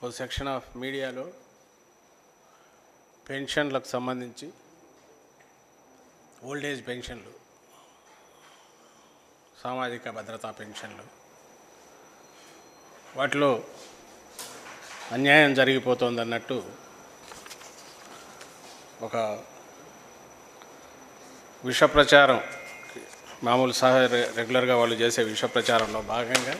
oh section of మీడియాలో పెన్షన్లకు సంబంధించి ఓల్డ్ ఏజ్ పెన్షన్లు సామాజిక భద్రతా పెన్షన్లు వాటిలో అన్యాయం జరిగిపోతోందన్నట్టు ఒక విష ప్రచారం మామూలు సహ రెగ్యులర్గా వాళ్ళు చేసే విష ప్రచారంలో భాగంగా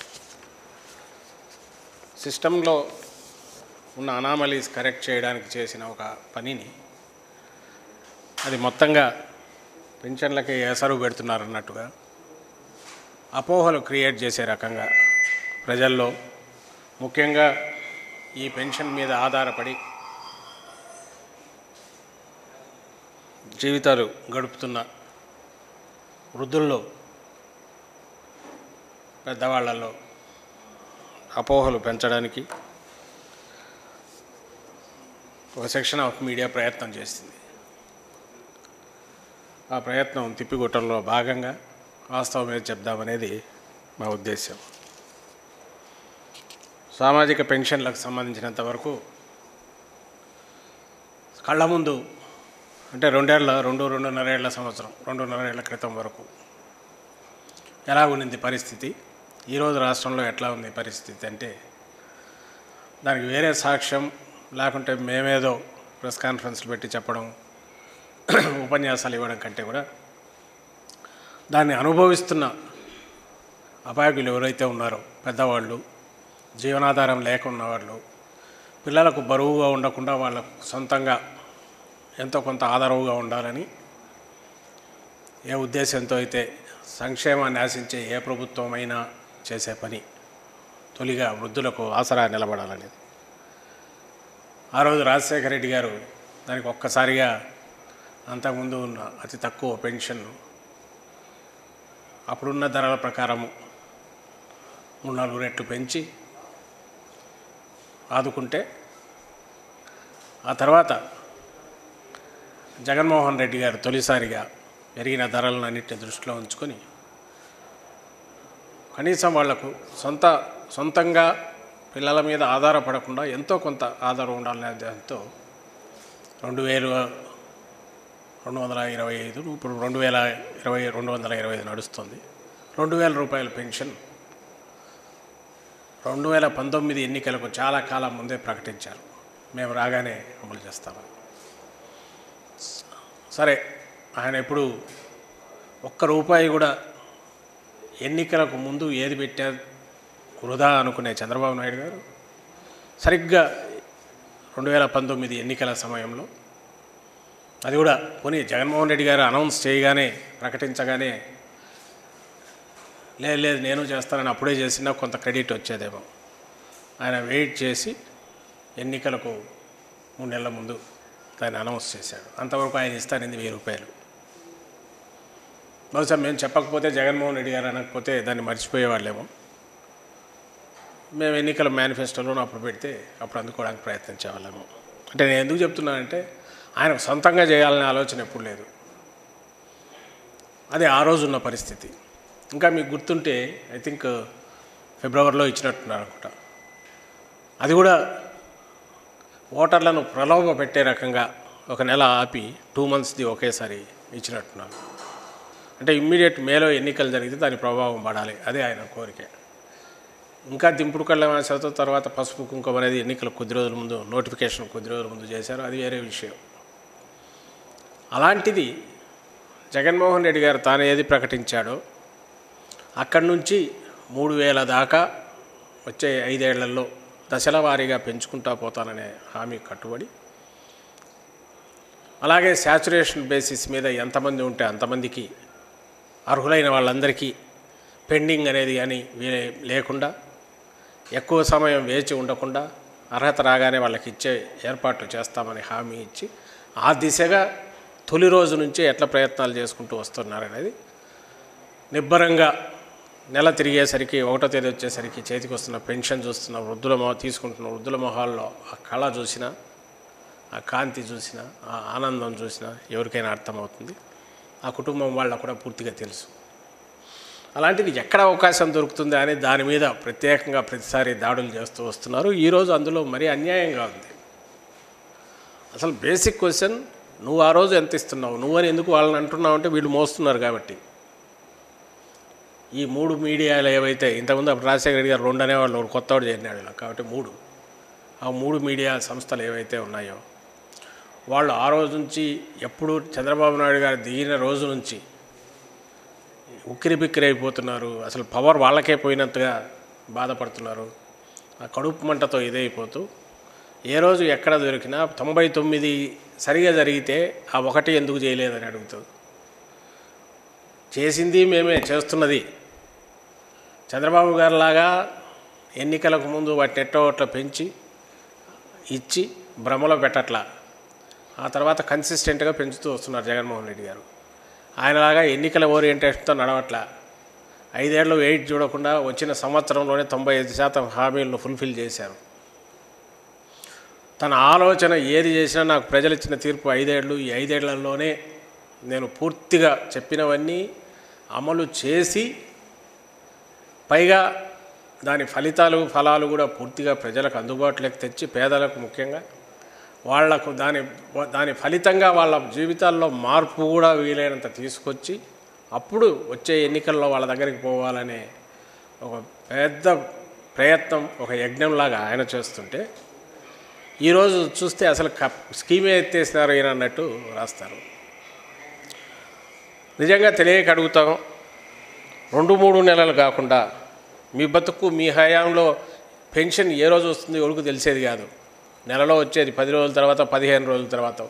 సిస్టంలో ఉన్న అనామలీస్ కరెక్ట్ చేయడానికి చేసిన ఒక పనిని అది మొత్తంగా పెన్షన్లకి ఎసరు పెడుతున్నారన్నట్టుగా అపోహలు క్రియేట్ చేసే రకంగా ప్రజల్లో ముఖ్యంగా ఈ పెన్షన్ మీద ఆధారపడి జీవితాలు గడుపుతున్న వృద్ధుల్లో పెద్దవాళ్లలో అపోహలు పెంచడానికి ఒక సెక్షన్ ఆఫ్ మీడియా ప్రయత్నం చేసింది ఆ ప్రయత్నం తిప్పికొట్టడంలో భాగంగా వాస్తవం మీద చెప్దామనేది మా ఉద్దేశం సామాజిక పెన్షన్లకు సంబంధించినంత వరకు కళ్ళ ముందు అంటే రెండేళ్ల రెండు రెండున్నరేళ్ల సంవత్సరం రెండున్నరేళ్ల క్రితం వరకు ఎలా ఉన్నింది పరిస్థితి ఈరోజు రాష్ట్రంలో ఎట్లా ఉంది పరిస్థితి అంటే దానికి వేరే సాక్ష్యం లేకుంటే మేమేదో ప్రెస్ కాన్ఫరెన్స్లు పెట్టి చెప్పడం ఉపన్యాసాలు ఇవ్వడం కంటే కూడా దాన్ని అనుభవిస్తున్న అపాయకులు ఎవరైతే ఉన్నారో పెద్దవాళ్ళు జీవనాధారం లేక ఉన్నవాళ్ళు పిల్లలకు బరువుగా ఉండకుండా వాళ్ళకు సొంతంగా ఎంతో కొంత ఆదరవుగా ఉండాలని ఏ ఉద్దేశంతో అయితే సంక్షేమాన్ని ఆశించే ఏ ప్రభుత్వమైనా చేసే పని తొలిగా వృద్ధులకు ఆసరా నిలబడాలనేది ఆ రోజు రాజశేఖర రెడ్డి గారు దానికి ఒక్కసారిగా అంతకుముందు ఉన్న అతి తక్కువ పెన్షన్ అప్పుడున్న ధరల ప్రకారము మూడు నాలుగు రెట్లు పెంచి ఆదుకుంటే ఆ తర్వాత జగన్మోహన్ రెడ్డి గారు తొలిసారిగా పెరిగిన ధరలను అన్నింటిని దృష్టిలో ఉంచుకొని కనీసం వాళ్లకు సొంత సొంతంగా పిల్లల మీద ఆధారపడకుండా ఎంతో కొంత ఆధారం ఉండాలనే దాంతో రెండు వేలు రెండు వందల ఇరవై ఐదు ఇప్పుడు రెండు వేల ఇరవై రెండు వందల ఇరవై ఐదు నడుస్తుంది రెండు వేల రూపాయల పెన్షన్ రెండు వేల పంతొమ్మిది ఎన్నికలకు చాలా కాలం ముందే ప్రకటించారు మేము రాగానే అమలు చేస్తామని సరే ఆయన ఎప్పుడు ఒక్క రూపాయి కూడా ఎన్నికలకు ముందు ఏది పెట్టారు వృధా అనుకునే చంద్రబాబు నాయుడు గారు సరిగ్గా రెండు వేల పంతొమ్మిది ఎన్నికల సమయంలో అది కూడా పోనీ జగన్మోహన్ రెడ్డి గారు అనౌన్స్ చేయగానే ప్రకటించగానే లేదు లేదు నేను చేస్తానని అప్పుడే చేసినా కొంత క్రెడిట్ వచ్చేదేమో ఆయన వెయిట్ చేసి ఎన్నికలకు మూడు నెలల ముందు దాన్ని అనౌన్స్ చేశాడు అంతవరకు ఆయన ఇస్తానింది వెయ్యి రూపాయలు బహుశా మేము చెప్పకపోతే జగన్మోహన్ రెడ్డి గారు అనకపోతే దాన్ని మర్చిపోయేవాళ్ళేమో మేము ఎన్నికల మేనిఫెస్టోలో అప్పుడు పెడితే అప్పుడు అందుకోవడానికి ప్రయత్నించేవాళ్ళము అంటే నేను ఎందుకు చెప్తున్నానంటే ఆయన సొంతంగా చేయాలనే ఆలోచన ఎప్పుడు లేదు అది ఆ రోజు ఉన్న పరిస్థితి ఇంకా మీకు గుర్తుంటే ఐ థింక్ ఫిబ్రవరిలో ఇచ్చినట్టున్నారు అనుకుంటా అది కూడా ఓటర్లను ప్రలోభ పెట్టే రకంగా ఒక నెల ఆపి టూ మంత్స్ది ఒకేసారి ఇచ్చినట్టున్నారు అంటే ఇమ్మీడియట్ మేలో ఎన్నికలు జరిగితే దాని ప్రభావం పడాలి అదే ఆయన కోరిక ఇంకా దింపుడు కళ్ళ ఆశతో తర్వాత పసుపు కుంకుమ అనేది ఎన్నికలు కొద్ది రోజుల ముందు నోటిఫికేషన్ కొద్ది రోజుల ముందు చేశారు అది వేరే విషయం అలాంటిది జగన్మోహన్ రెడ్డి గారు తాను ఏది ప్రకటించాడో అక్కడి నుంచి మూడు వేల దాకా వచ్చే ఐదేళ్లలో దశల వారీగా పెంచుకుంటా పోతాననే హామీ కట్టుబడి అలాగే శాచురేషన్ బేసిస్ మీద ఎంతమంది ఉంటే అంతమందికి అర్హులైన వాళ్ళందరికీ పెండింగ్ అనేది కానీ వీరే లేకుండా ఎక్కువ సమయం వేచి ఉండకుండా అర్హత రాగానే వాళ్ళకి ఇచ్చే ఏర్పాట్లు చేస్తామని హామీ ఇచ్చి ఆ దిశగా తొలి రోజు నుంచే ఎట్లా ప్రయత్నాలు చేసుకుంటూ వస్తున్నారనేది నిబ్బరంగా నెల తిరిగేసరికి ఒకటో తేదీ వచ్చేసరికి చేతికి వస్తున్న పెన్షన్ చూస్తున్న వృద్ధుల మొ తీసుకుంటున్న వృద్ధుల మొహాల్లో ఆ కళ చూసినా ఆ కాంతి చూసినా ఆ ఆనందం చూసినా ఎవరికైనా అర్థమవుతుంది ఆ కుటుంబం వాళ్ళకు కూడా పూర్తిగా తెలుసు అలాంటిది ఎక్కడ అవకాశం దొరుకుతుంది అని దాని మీద ప్రత్యేకంగా ప్రతిసారి దాడులు చేస్తూ వస్తున్నారు ఈరోజు అందులో మరీ అన్యాయంగా ఉంది అసలు బేసిక్ క్వశ్చన్ నువ్వు ఆ రోజు ఎంత ఇస్తున్నావు నువ్వని ఎందుకు వాళ్ళని అంటున్నావు అంటే వీళ్ళు మోస్తున్నారు కాబట్టి ఈ మూడు మీడియాలు ఏవైతే ఇంతకుముందు అప్పుడు రాజశేఖర రెడ్డి గారు రెండు అనేవాళ్ళు ఒకడు కొత్తవాడు చేరినాడు కాబట్టి మూడు ఆ మూడు మీడియా సంస్థలు ఏవైతే ఉన్నాయో వాళ్ళు ఆ రోజు నుంచి ఎప్పుడు చంద్రబాబు నాయుడు గారు దిగిన రోజు నుంచి ఉక్కిరి బిక్కిరి అయిపోతున్నారు అసలు పవర్ వాళ్ళకే పోయినంతగా బాధపడుతున్నారు ఆ కడుపు మంటతో ఇదైపోతూ ఏ రోజు ఎక్కడ దొరికినా తొంభై తొమ్మిది సరిగా జరిగితే ఆ ఒకటి ఎందుకు చేయలేదని అడుగుతుంది చేసింది మేమే చేస్తున్నది చంద్రబాబు గారిలాగా ఎన్నికలకు ముందు వాటిని ఎట్టో అట్లా పెంచి ఇచ్చి భ్రమలో పెట్టట్లా ఆ తర్వాత కన్సిస్టెంట్గా పెంచుతూ వస్తున్నారు జగన్మోహన్ రెడ్డి గారు ఆయనలాగా ఎన్నికల ఓరియంటేషన్తో నడవట్లా ఐదేళ్ళు వెయిట్ చూడకుండా వచ్చిన సంవత్సరంలోనే తొంభై ఐదు శాతం హామీలను ఫుల్ఫిల్ చేశారు తన ఆలోచన ఏది చేసినా నాకు ప్రజలు ఇచ్చిన తీర్పు ఐదేళ్ళు ఈ ఐదేళ్లలోనే నేను పూర్తిగా చెప్పినవన్నీ అమలు చేసి పైగా దాని ఫలితాలు ఫలాలు కూడా పూర్తిగా ప్రజలకు అందుబాటులోకి తెచ్చి పేదలకు ముఖ్యంగా వాళ్లకు దాని దాని ఫలితంగా వాళ్ళ జీవితాల్లో మార్పు కూడా వీలైనంత తీసుకొచ్చి అప్పుడు వచ్చే ఎన్నికల్లో వాళ్ళ దగ్గరికి పోవాలనే ఒక పెద్ద ప్రయత్నం ఒక యజ్ఞంలాగా ఆయన చేస్తుంటే ఈరోజు చూస్తే అసలు క- స్కీమే ఎత్తేసినారు ఈయన అన్నట్టు రాస్తారు నిజంగా తెలియక అడుగుతాం రెండు మూడు నెలలు కాకుండా మీ బతుకు మీ హయాంలో పెన్షన్ ఏ రోజు వస్తుంది ఎవరికి తెలిసేది కాదు నెలలో వచ్చేది పది రోజుల తర్వాత పదిహేను రోజుల తర్వాత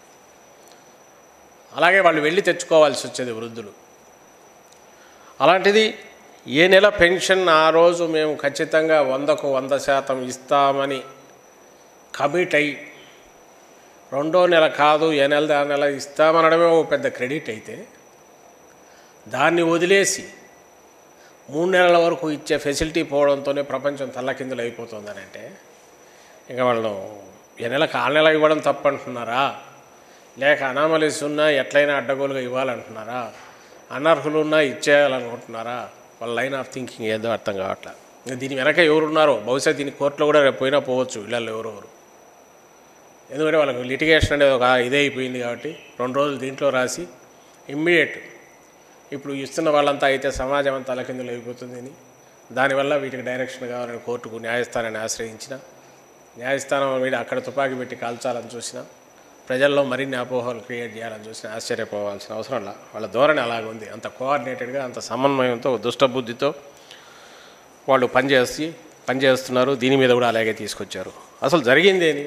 అలాగే వాళ్ళు వెళ్ళి తెచ్చుకోవాల్సి వచ్చేది వృద్ధులు అలాంటిది ఏ నెల పెన్షన్ ఆ రోజు మేము ఖచ్చితంగా వందకు వంద శాతం ఇస్తామని కమిట్ అయ్యి రెండో నెల కాదు ఏ నెల ఆ నెల ఇస్తామనడమే ఒక పెద్ద క్రెడిట్ అయితే దాన్ని వదిలేసి మూడు నెలల వరకు ఇచ్చే ఫెసిలిటీ పోవడంతోనే ప్రపంచం తల్లకిందులు అయిపోతుందని అంటే ఇంకా వాళ్ళు ఏ నెలకు ఆ నెల ఇవ్వడం తప్పంటున్నారా లేక అనామలీస్ ఉన్నా ఎట్లయినా అడ్డగోలుగా ఇవ్వాలంటున్నారా అనర్హులు ఉన్నా ఇచ్చేయాలనుకుంటున్నారా వాళ్ళ లైన్ ఆఫ్ థింకింగ్ ఏదో అర్థం కావట్లే ఇంకా దీని వెనక ఎవరున్నారో బహుశా దీని కోర్టులో కూడా రేపు పోయినా పోవచ్చు ఇళ్ళల్లో ఎవరెవరు ఎందుకంటే వాళ్ళకి లిటిగేషన్ అనేది ఒక ఇదే అయిపోయింది కాబట్టి రెండు రోజులు దీంట్లో రాసి ఇమ్మీడియట్ ఇప్పుడు ఇస్తున్న వాళ్ళంతా అయితే సమాజం అంతా తలకిందులు అయిపోతుందని దానివల్ల వీటికి డైరెక్షన్ కావాలని కోర్టుకు న్యాయస్థానాన్ని ఆశ్రయించిన న్యాయస్థానం మీద అక్కడ తుపాకీ పెట్టి కాల్చాలని చూసిన ప్రజల్లో మరిన్ని అపోహలు క్రియేట్ చేయాలని చూసిన ఆశ్చర్యపోవాల్సిన అవసరం లా వాళ్ళ ధోరణి అలాగ ఉంది అంత కోఆర్డినేటెడ్గా అంత సమన్వయంతో దుష్టబుద్ధితో వాళ్ళు పనిచేసి పనిచేస్తున్నారు దీని మీద కూడా అలాగే తీసుకొచ్చారు అసలు జరిగిందేని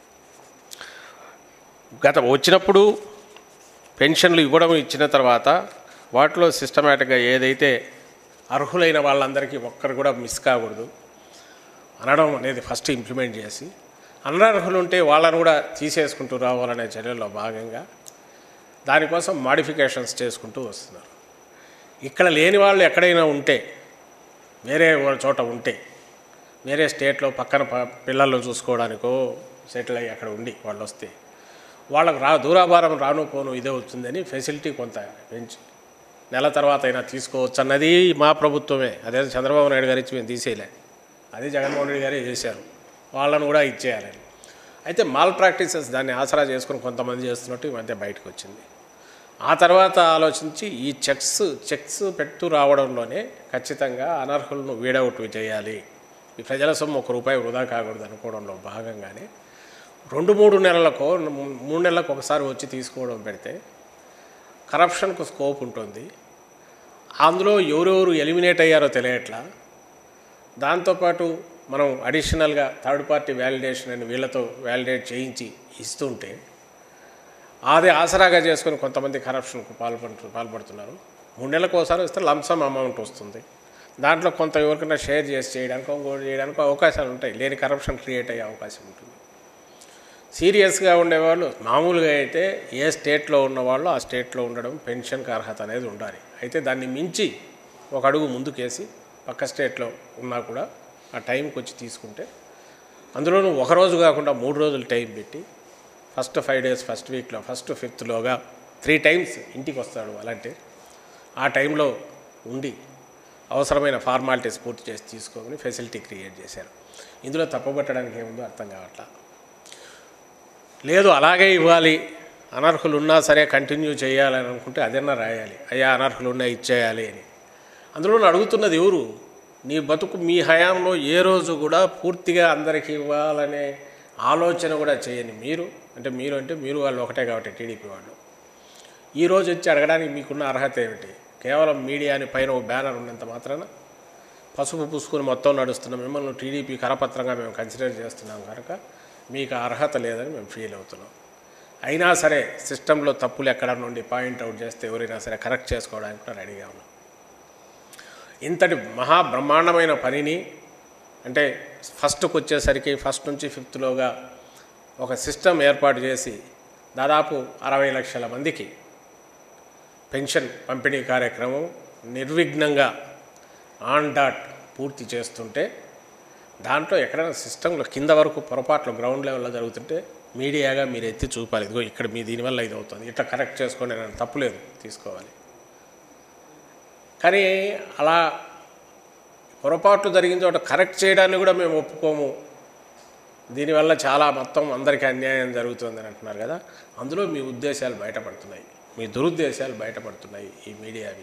గత వచ్చినప్పుడు పెన్షన్లు ఇవ్వడం ఇచ్చిన తర్వాత వాటిలో సిస్టమేటిక్గా ఏదైతే అర్హులైన వాళ్ళందరికీ ఒక్కరు కూడా మిస్ కాకూడదు అనడం అనేది ఫస్ట్ ఇంప్లిమెంట్ చేసి అనర్హులు ఉంటే వాళ్ళని కూడా తీసేసుకుంటూ రావాలనే చర్యల్లో భాగంగా దానికోసం మాడిఫికేషన్స్ చేసుకుంటూ వస్తున్నారు ఇక్కడ లేని వాళ్ళు ఎక్కడైనా ఉంటే వేరే ఒక చోట ఉంటే వేరే స్టేట్లో పక్కన ప- పిల్లలను చూసుకోవడానికో సెటిల్ అయ్యి అక్కడ ఉండి వాళ్ళు వస్తే వాళ్ళకు రా దూరాభారం రాను పోను ఇదే వచ్చిందని ఫెసిలిటీ కొంత పెంచి నెల తర్వాత అయినా తీసుకోవచ్చు అన్నది మా ప్రభుత్వమే అదే చంద్రబాబు నాయుడు గారు ఇచ్చి మేము తీసేయలే అది జగన్మోహన్ రెడ్డి గారే చేశారు వాళ్ళను కూడా ఇచ్చేయాలని అయితే మాల్ ప్రాక్టీసెస్ దాన్ని ఆసరా చేసుకుని కొంతమంది చేస్తున్నట్టు ఈ మధ్య బయటకు వచ్చింది ఆ తర్వాత ఆలోచించి ఈ చెక్స్ చెక్స్ పెడుతూ రావడంలోనే ఖచ్చితంగా అనర్హులను వీడౌట్ చేయాలి ఈ ప్రజల సొమ్ము ఒక రూపాయి వృధా కాకూడదు అనుకోవడంలో భాగంగానే రెండు మూడు నెలలకు మూడు నెలలకు ఒకసారి వచ్చి తీసుకోవడం పెడితే కరప్షన్కు స్కోప్ ఉంటుంది అందులో ఎవరెవరు ఎలిమినేట్ అయ్యారో తెలియట్లా దాంతోపాటు మనం అడిషనల్గా థర్డ్ పార్టీ వ్యాలిడేషన్ అని వీళ్ళతో వ్యాలిడేట్ చేయించి ఇస్తుంటే అది ఆసరాగా చేసుకొని కొంతమంది కరప్షన్కు పాల్పడుతు పాల్పడుతున్నారు మూడు నెలలకు ఒకసారి వస్తే లంసమ్ అమౌంట్ వస్తుంది దాంట్లో కొంత ఎవరికైనా షేర్ చేసి చేయడానికి ఇంకోటి చేయడానికి అవకాశాలు ఉంటాయి లేని కరప్షన్ క్రియేట్ అయ్యే అవకాశం ఉంటుంది సీరియస్గా ఉండేవాళ్ళు మామూలుగా అయితే ఏ స్టేట్లో ఉన్నవాళ్ళు ఆ స్టేట్లో ఉండడం పెన్షన్కి అర్హత అనేది ఉండాలి అయితే దాన్ని మించి ఒక అడుగు ముందుకేసి పక్క స్టేట్లో ఉన్నా కూడా ఆ టైంకి వచ్చి తీసుకుంటే అందులోనూ ఒక రోజు కాకుండా మూడు రోజులు టైం పెట్టి ఫస్ట్ ఫైవ్ డేస్ ఫస్ట్ వీక్లో ఫస్ట్ ఫిఫ్త్లోగా త్రీ టైమ్స్ ఇంటికి వస్తాడు అలాంటి ఆ టైంలో ఉండి అవసరమైన ఫార్మాలిటీస్ పూర్తి చేసి తీసుకొని ఫెసిలిటీ క్రియేట్ చేశారు ఇందులో తప్పబట్టడానికి ఏముందో అర్థం కావట్లా లేదు అలాగే ఇవ్వాలి అనర్హులు ఉన్నా సరే కంటిన్యూ చేయాలని అనుకుంటే అదన్నా రాయాలి అయ్యా అనర్హులు ఉన్నా ఇచ్చేయాలి అని అందులో అడుగుతున్నది ఎవరు నీ బతుకు మీ హయాంలో ఏ రోజు కూడా పూర్తిగా అందరికీ ఇవ్వాలనే ఆలోచన కూడా చేయని మీరు అంటే మీరు అంటే మీరు వాళ్ళు ఒకటే కాబట్టి టీడీపీ వాళ్ళు ఈ రోజు వచ్చి అడగడానికి మీకున్న అర్హత ఏమిటి కేవలం మీడియాని పైన ఓ బ్యానర్ ఉన్నంత మాత్రాన పసుపు పూసుకుని మొత్తం నడుస్తున్న మిమ్మల్ని టీడీపీ కరపత్రంగా మేము కన్సిడర్ చేస్తున్నాం కనుక మీకు ఆ అర్హత లేదని మేము ఫీల్ అవుతున్నాం అయినా సరే సిస్టంలో తప్పులు ఎక్కడ నుండి పాయింట్ అవుట్ చేస్తే ఎవరైనా సరే కరెక్ట్ చేసుకోవడానికి కూడా రెడీగా ఉన్నాం ఇంతటి మహా బ్రహ్మాండమైన పనిని అంటే ఫస్ట్కి వచ్చేసరికి ఫస్ట్ నుంచి ఫిఫ్త్లోగా ఒక సిస్టమ్ ఏర్పాటు చేసి దాదాపు అరవై లక్షల మందికి పెన్షన్ పంపిణీ కార్యక్రమం నిర్విఘ్నంగా ఆన్ డాట్ పూర్తి చేస్తుంటే దాంట్లో ఎక్కడైనా సిస్టంలో కింద వరకు పొరపాట్లు గ్రౌండ్ లెవెల్లో జరుగుతుంటే మీడియాగా మీరు ఎత్తి చూపాలి ఇదిగో ఇక్కడ మీ దీనివల్ల ఇది అవుతుంది ఇట్లా కరెక్ట్ చేసుకోండి నేను తప్పులేదు తీసుకోవాలి కానీ అలా పొరపాట్లు జరిగిన చోట కరెక్ట్ చేయడాన్ని కూడా మేము ఒప్పుకోము దీనివల్ల చాలా మొత్తం అందరికీ అన్యాయం జరుగుతుందని అంటున్నారు కదా అందులో మీ ఉద్దేశాలు బయటపడుతున్నాయి మీ దురుద్దేశాలు బయటపడుతున్నాయి ఈ మీడియావి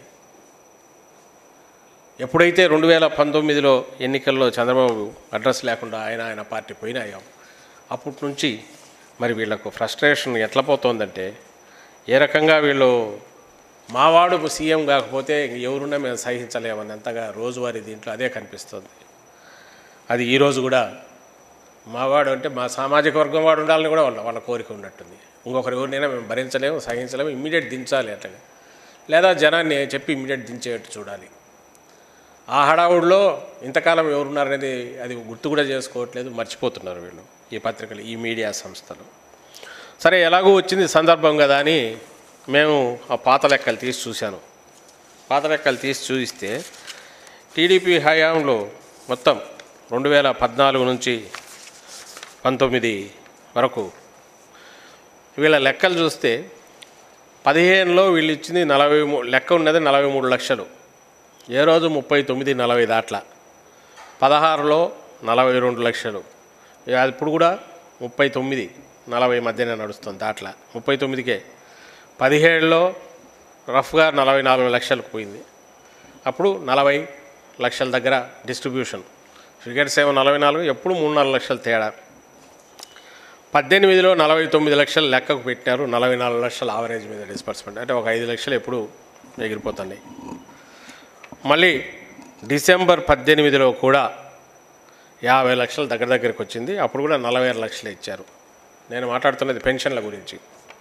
ఎప్పుడైతే రెండు వేల పంతొమ్మిదిలో ఎన్నికల్లో చంద్రబాబు అడ్రస్ లేకుండా ఆయన ఆయన పార్టీ పోయినాయో అప్పటి నుంచి మరి వీళ్ళకు ఫ్రస్ట్రేషన్ ఎట్లా పోతోందంటే ఏ రకంగా వీళ్ళు మావాడు సీఎం కాకపోతే ఎవరున్నా మేము సహించలేమన్నంతగా రోజువారీ దీంట్లో అదే కనిపిస్తుంది అది ఈరోజు కూడా మావాడు అంటే మా సామాజిక వర్గం వాడు ఉండాలని కూడా వాళ్ళ వాళ్ళ కోరిక ఉన్నట్టుంది ఇంకొకరు ఎవరినైనా మేము భరించలేము సహించలేము ఇమ్మీడియట్ దించాలి అట్లాగే లేదా జనాన్ని చెప్పి ఇమ్మీడియట్ దించేటట్టు చూడాలి ఆ హడావుడిలో ఇంతకాలం ఎవరున్నారనేది అది గుర్తు కూడా చేసుకోవట్లేదు మర్చిపోతున్నారు వీళ్ళు ఈ పత్రికలు ఈ మీడియా సంస్థలు సరే ఎలాగో వచ్చింది సందర్భం కదా అని మేము ఆ పాత లెక్కలు తీసి చూశాను పాత లెక్కలు తీసి చూస్తే టీడీపీ హయాంలో మొత్తం రెండు వేల పద్నాలుగు నుంచి పంతొమ్మిది వరకు వీళ్ళ లెక్కలు చూస్తే పదిహేనులో వీళ్ళు ఇచ్చింది నలభై మూ లెక్క ఉన్నది నలభై మూడు లక్షలు ఏ రోజు ముప్పై తొమ్మిది నలభై దాట్ల పదహారులో నలభై రెండు లక్షలు ఇక అది ఇప్పుడు కూడా ముప్పై తొమ్మిది నలభై మధ్యనే నడుస్తుంది దాట్ల ముప్పై తొమ్మిదికే పదిహేడులో రఫ్గా నలభై నాలుగు లక్షలకు పోయింది అప్పుడు నలభై లక్షల దగ్గర డిస్ట్రిబ్యూషన్ ఫిగర్స్ ఏమో నలభై నాలుగు ఎప్పుడు మూడు నాలుగు లక్షలు తేడా పద్దెనిమిదిలో నలభై తొమ్మిది లక్షలు లెక్కకు పెట్టినారు నలభై నాలుగు లక్షల ఆవరేజ్ మీద డిస్పర్స్మెంట్ అంటే ఒక ఐదు లక్షలు ఎప్పుడు ఎగిరిపోతున్నాయి మళ్ళీ డిసెంబర్ పద్దెనిమిదిలో కూడా యాభై లక్షలు దగ్గర దగ్గరికి వచ్చింది అప్పుడు కూడా నలభై ఆరు లక్షలు ఇచ్చారు నేను మాట్లాడుతున్నది పెన్షన్ల గురించి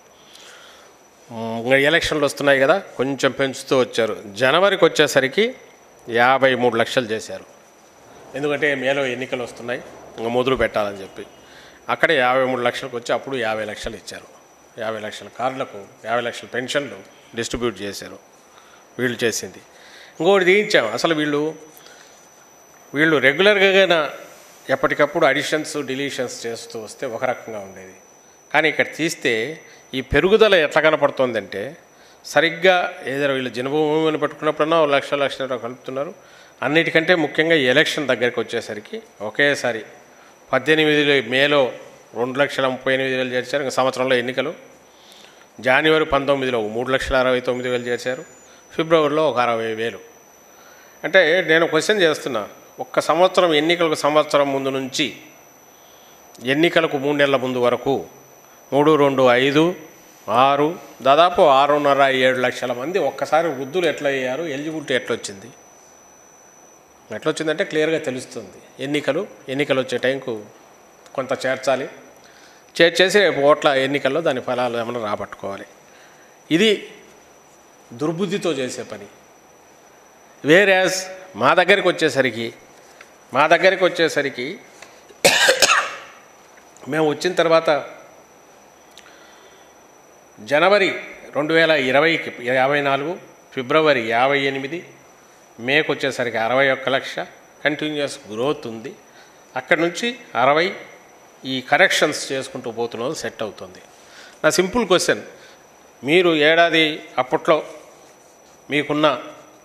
ఇంకా ఎలక్షన్లు వస్తున్నాయి కదా కొంచెం పెంచుతూ వచ్చారు జనవరికి వచ్చేసరికి యాభై మూడు లక్షలు చేశారు ఎందుకంటే మేలో ఎన్నికలు వస్తున్నాయి ఇంకా మొదలు పెట్టాలని చెప్పి అక్కడే యాభై మూడు లక్షలకు వచ్చి అప్పుడు యాభై లక్షలు ఇచ్చారు యాభై లక్షల కార్డులకు యాభై లక్షల పెన్షన్లు డిస్ట్రిబ్యూట్ చేశారు వీళ్ళు చేసింది ఇంకోటి తీయించాం అసలు వీళ్ళు వీళ్ళు రెగ్యులర్గా ఎప్పటికప్పుడు అడిషన్స్ డిలీషన్స్ చేస్తూ వస్తే ఒక రకంగా ఉండేది కానీ ఇక్కడ తీస్తే ఈ పెరుగుదల ఎట్లా కనపడుతోందంటే సరిగ్గా ఏదో వీళ్ళు జనభూమిని పెట్టుకున్నప్పుడన్నా ఒక లక్ష లక్ష కలుపుతున్నారు అన్నిటికంటే ముఖ్యంగా ఈ ఎలక్షన్ దగ్గరికి వచ్చేసరికి ఒకేసారి పద్దెనిమిదిలో మేలో రెండు లక్షల ముప్పై ఎనిమిది వేలు చేర్చారు ఇంకా సంవత్సరంలో ఎన్నికలు జనవరి పంతొమ్మిదిలో మూడు లక్షల అరవై తొమ్మిది వేలు చేర్చారు ఫిబ్రవరిలో ఒక అరవై వేలు అంటే నేను క్వశ్చన్ చేస్తున్నా ఒక్క సంవత్సరం ఎన్నికలకు సంవత్సరం ముందు నుంచి ఎన్నికలకు మూడు నెలల ముందు వరకు మూడు రెండు ఐదు ఆరు దాదాపు ఆరున్నర ఏడు లక్షల మంది ఒక్కసారి వృద్ధులు ఎట్లా అయ్యారు ఎలిజిబిలిటీ ఎట్లా వచ్చింది ఎట్లా వచ్చిందంటే క్లియర్గా తెలుస్తుంది ఎన్నికలు ఎన్నికలు వచ్చే టైంకు కొంత చేర్చాలి చేర్చేసి రేపు ఓట్ల ఎన్నికల్లో దాని ఫలాలు ఏమైనా రాబట్టుకోవాలి ఇది దుర్బుద్ధితో చేసే పని వేరేస్ మా దగ్గరికి వచ్చేసరికి మా దగ్గరికి వచ్చేసరికి మేము వచ్చిన తర్వాత జనవరి రెండు వేల ఇరవైకి యాభై నాలుగు ఫిబ్రవరి యాభై ఎనిమిది మేకు వచ్చేసరికి అరవై ఒక్క లక్ష కంటిన్యూస్ గ్రోత్ ఉంది అక్కడ నుంచి అరవై ఈ కరెక్షన్స్ చేసుకుంటూ పోతున్నది సెట్ అవుతుంది నా సింపుల్ క్వశ్చన్ మీరు ఏడాది అప్పట్లో మీకున్న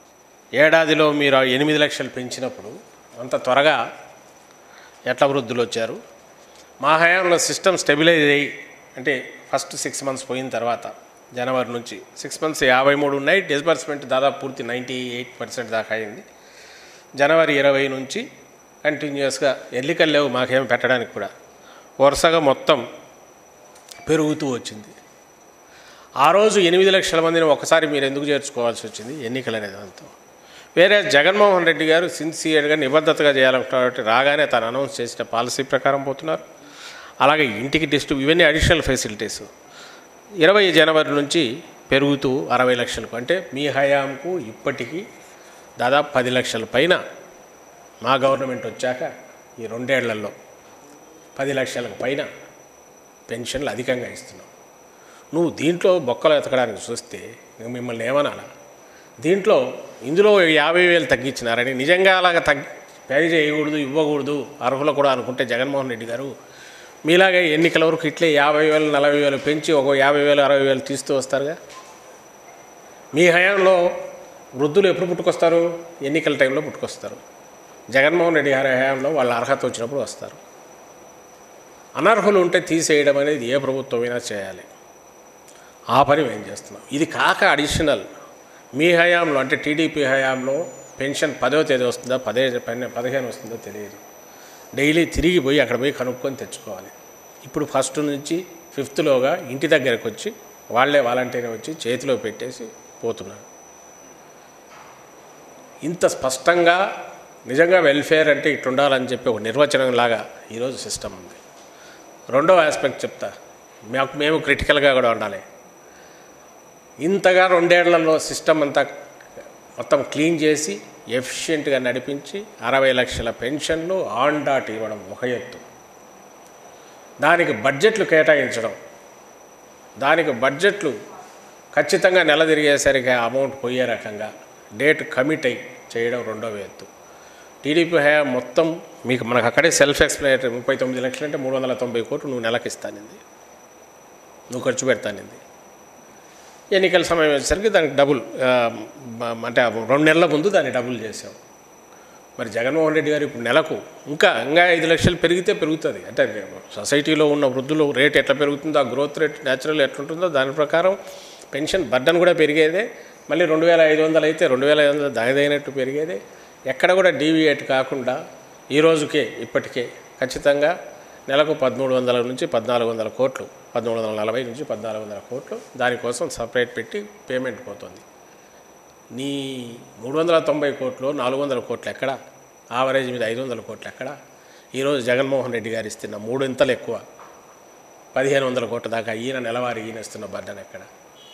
ఏడాదిలో మీరు ఆ ఎనిమిది లక్షలు పెంచినప్పుడు అంత త్వరగా ఎట్లా వృద్ధులు వచ్చారు మా హయాంలో సిస్టమ్ స్టెబిలైజ్ అయ్యి అంటే ఫస్ట్ సిక్స్ మంత్స్ పోయిన తర్వాత జనవరి నుంచి సిక్స్ మంత్స్ యాభై మూడు ఉన్నాయి డిస్బర్స్మెంట్ దాదాపు పూర్తి నైంటీ ఎయిట్ పర్సెంట్ దాకా అయింది జనవరి ఇరవై నుంచి కంటిన్యూస్గా ఎన్నికలు లేవు మాకేం పెట్టడానికి కూడా వరుసగా మొత్తం పెరుగుతూ వచ్చింది ఆ రోజు ఎనిమిది లక్షల మందిని ఒకసారి మీరు ఎందుకు చేర్చుకోవాల్సి వచ్చింది ఎన్నికలు అనే దాంతో వేరే జగన్మోహన్ రెడ్డి గారు సిన్సియర్గా నిబద్ధతగా చేయాలనుకుంటున్నారు కాబట్టి రాగానే తను అనౌన్స్ చేసిన పాలసీ ప్రకారం పోతున్నారు అలాగే ఇంటికి డిస్ట్రిబ్యూ ఇవన్నీ అడిషనల్ ఫెసిలిటీస్ ఇరవై జనవరి నుంచి పెరుగుతూ అరవై లక్షలకు అంటే మీ హయాంకు ఇప్పటికీ దాదాపు పది లక్షల పైన మా గవర్నమెంట్ వచ్చాక ఈ రెండేళ్లలో పది లక్షలకు పైన పెన్షన్లు అధికంగా ఇస్తున్నాం నువ్వు దీంట్లో బొక్కలు ఎతకడానికి చూస్తే ఇంక మిమ్మల్ని ఏమనాలా దీంట్లో ఇందులో యాభై వేలు తగ్గించినారని నిజంగా అలాగ తగ్గి పే చేయకూడదు ఇవ్వకూడదు అర్హులు కూడా అనుకుంటే జగన్మోహన్ రెడ్డి గారు మీలాగే ఎన్నికల వరకు ఇట్లే యాభై వేలు నలభై వేలు పెంచి ఒక యాభై వేలు అరవై వేలు తీస్తూ వస్తారుగా మీ హయాంలో వృద్ధులు ఎప్పుడు పుట్టుకొస్తారు ఎన్నికల టైంలో పుట్టుకొస్తారు జగన్మోహన్ రెడ్డి గారి హయాంలో వాళ్ళ అర్హత వచ్చినప్పుడు వస్తారు అనర్హులు ఉంటే తీసేయడం అనేది ఏ ప్రభుత్వమైనా చేయాలి ఆ పని మేము చేస్తున్నాం ఇది కాక అడిషనల్ మీ హయాంలో అంటే టీడీపీ హయాంలో పెన్షన్ పదో తేదీ వస్తుందా పదే పన్నె- పదిహేను వస్తుందో తెలియదు డైలీ తిరిగి పోయి అక్కడ పోయి కనుక్కొని తెచ్చుకోవాలి ఇప్పుడు ఫస్ట్ నుంచి ఫిఫ్త్లోగా ఇంటి దగ్గరకు వచ్చి వాళ్ళే వాలంటీర్ వచ్చి చేతిలో పెట్టేసి పోతున్నారు ఇంత స్పష్టంగా నిజంగా వెల్ఫేర్ అంటే ఇట్లుండాలని చెప్పి ఒక నిర్వచనం లాగా ఈరోజు సిస్టమ్ ఉంది రెండో ఆస్పెక్ట్ చెప్తా మాకు మేము క్రిటికల్గా కూడా ఉండాలి ఇంతగా రెండేళ్లలో సిస్టమ్ అంతా మొత్తం క్లీన్ చేసి ఎఫిషియెంట్గా నడిపించి అరవై లక్షల పెన్షన్లు ఆన్ డాట్ ఇవ్వడం ఒక ఎత్తు దానికి బడ్జెట్లు కేటాయించడం దానికి బడ్జెట్లు ఖచ్చితంగా నెల తిరిగేసరికి ఆ అమౌంట్ పోయే రకంగా డేట్ కమిట్ అయి చేయడం రెండవ ఎత్తు టీడీపీ హయా మొత్తం మీకు మనకు అక్కడే సెల్ఫ్ ఎక్స్ప్లెనేటరీ ముప్పై తొమ్మిది లక్షలు అంటే మూడు వందల తొంభై కోట్లు నువ్వు నెలకి ఇస్తానింది నువ్వు ఖర్చు పెడతానింది ఎన్నికల సమయం వచ్చేసరికి దానికి డబుల్ ఆ, మ- అంటే ఆ రెండు నెలల ముందు దాన్ని డబుల్ చేసాం మరి జగన్మోహన్ రెడ్డి గారు ఇప్పుడు నెలకు ఇంకా ఇంకా ఐదు లక్షలు పెరిగితే పెరుగుతుంది అంటే సొసైటీలో ఉన్న వృద్ధులు రేట్ ఎట్లా పెరుగుతుందో ఆ గ్రోత్ రేట్ న్యాచురల్ ఎట్లుంటుందో దాని ప్రకారం పెన్షన్ బర్డన్ కూడా పెరిగేదే మళ్ళీ రెండు వేల ఐదు వందలు అయితే రెండు వేల ఐదు వందలు దానిదైనట్టు పెరిగేదే ఎక్కడ కూడా డీవియేట్ కాకుండా ఈ రోజుకే ఇప్పటికే ఖచ్చితంగా నెలకు పదమూడు వందల నుంచి పద్నాలుగు వందల కోట్లు పదమూడు వందల నలభై నుంచి పద్నాలుగు వందల కోట్లు దానికోసం సపరేట్ పెట్టి పేమెంట్ పోతుంది నీ మూడు వందల తొంభై కోట్లు నాలుగు వందల కోట్లు ఎక్కడ ఆవరేజ్ మీద ఐదు వందల కోట్లు ఎక్కడ ఈరోజు జగన్మోహన్ రెడ్డి గారు ఇస్తున్న మూడింతలు ఎక్కువ పదిహేను వందల కోట్ల దాకా ఈయన నెలవారీ ఈయన ఇస్తున్న బర్డన్ ఎక్కడ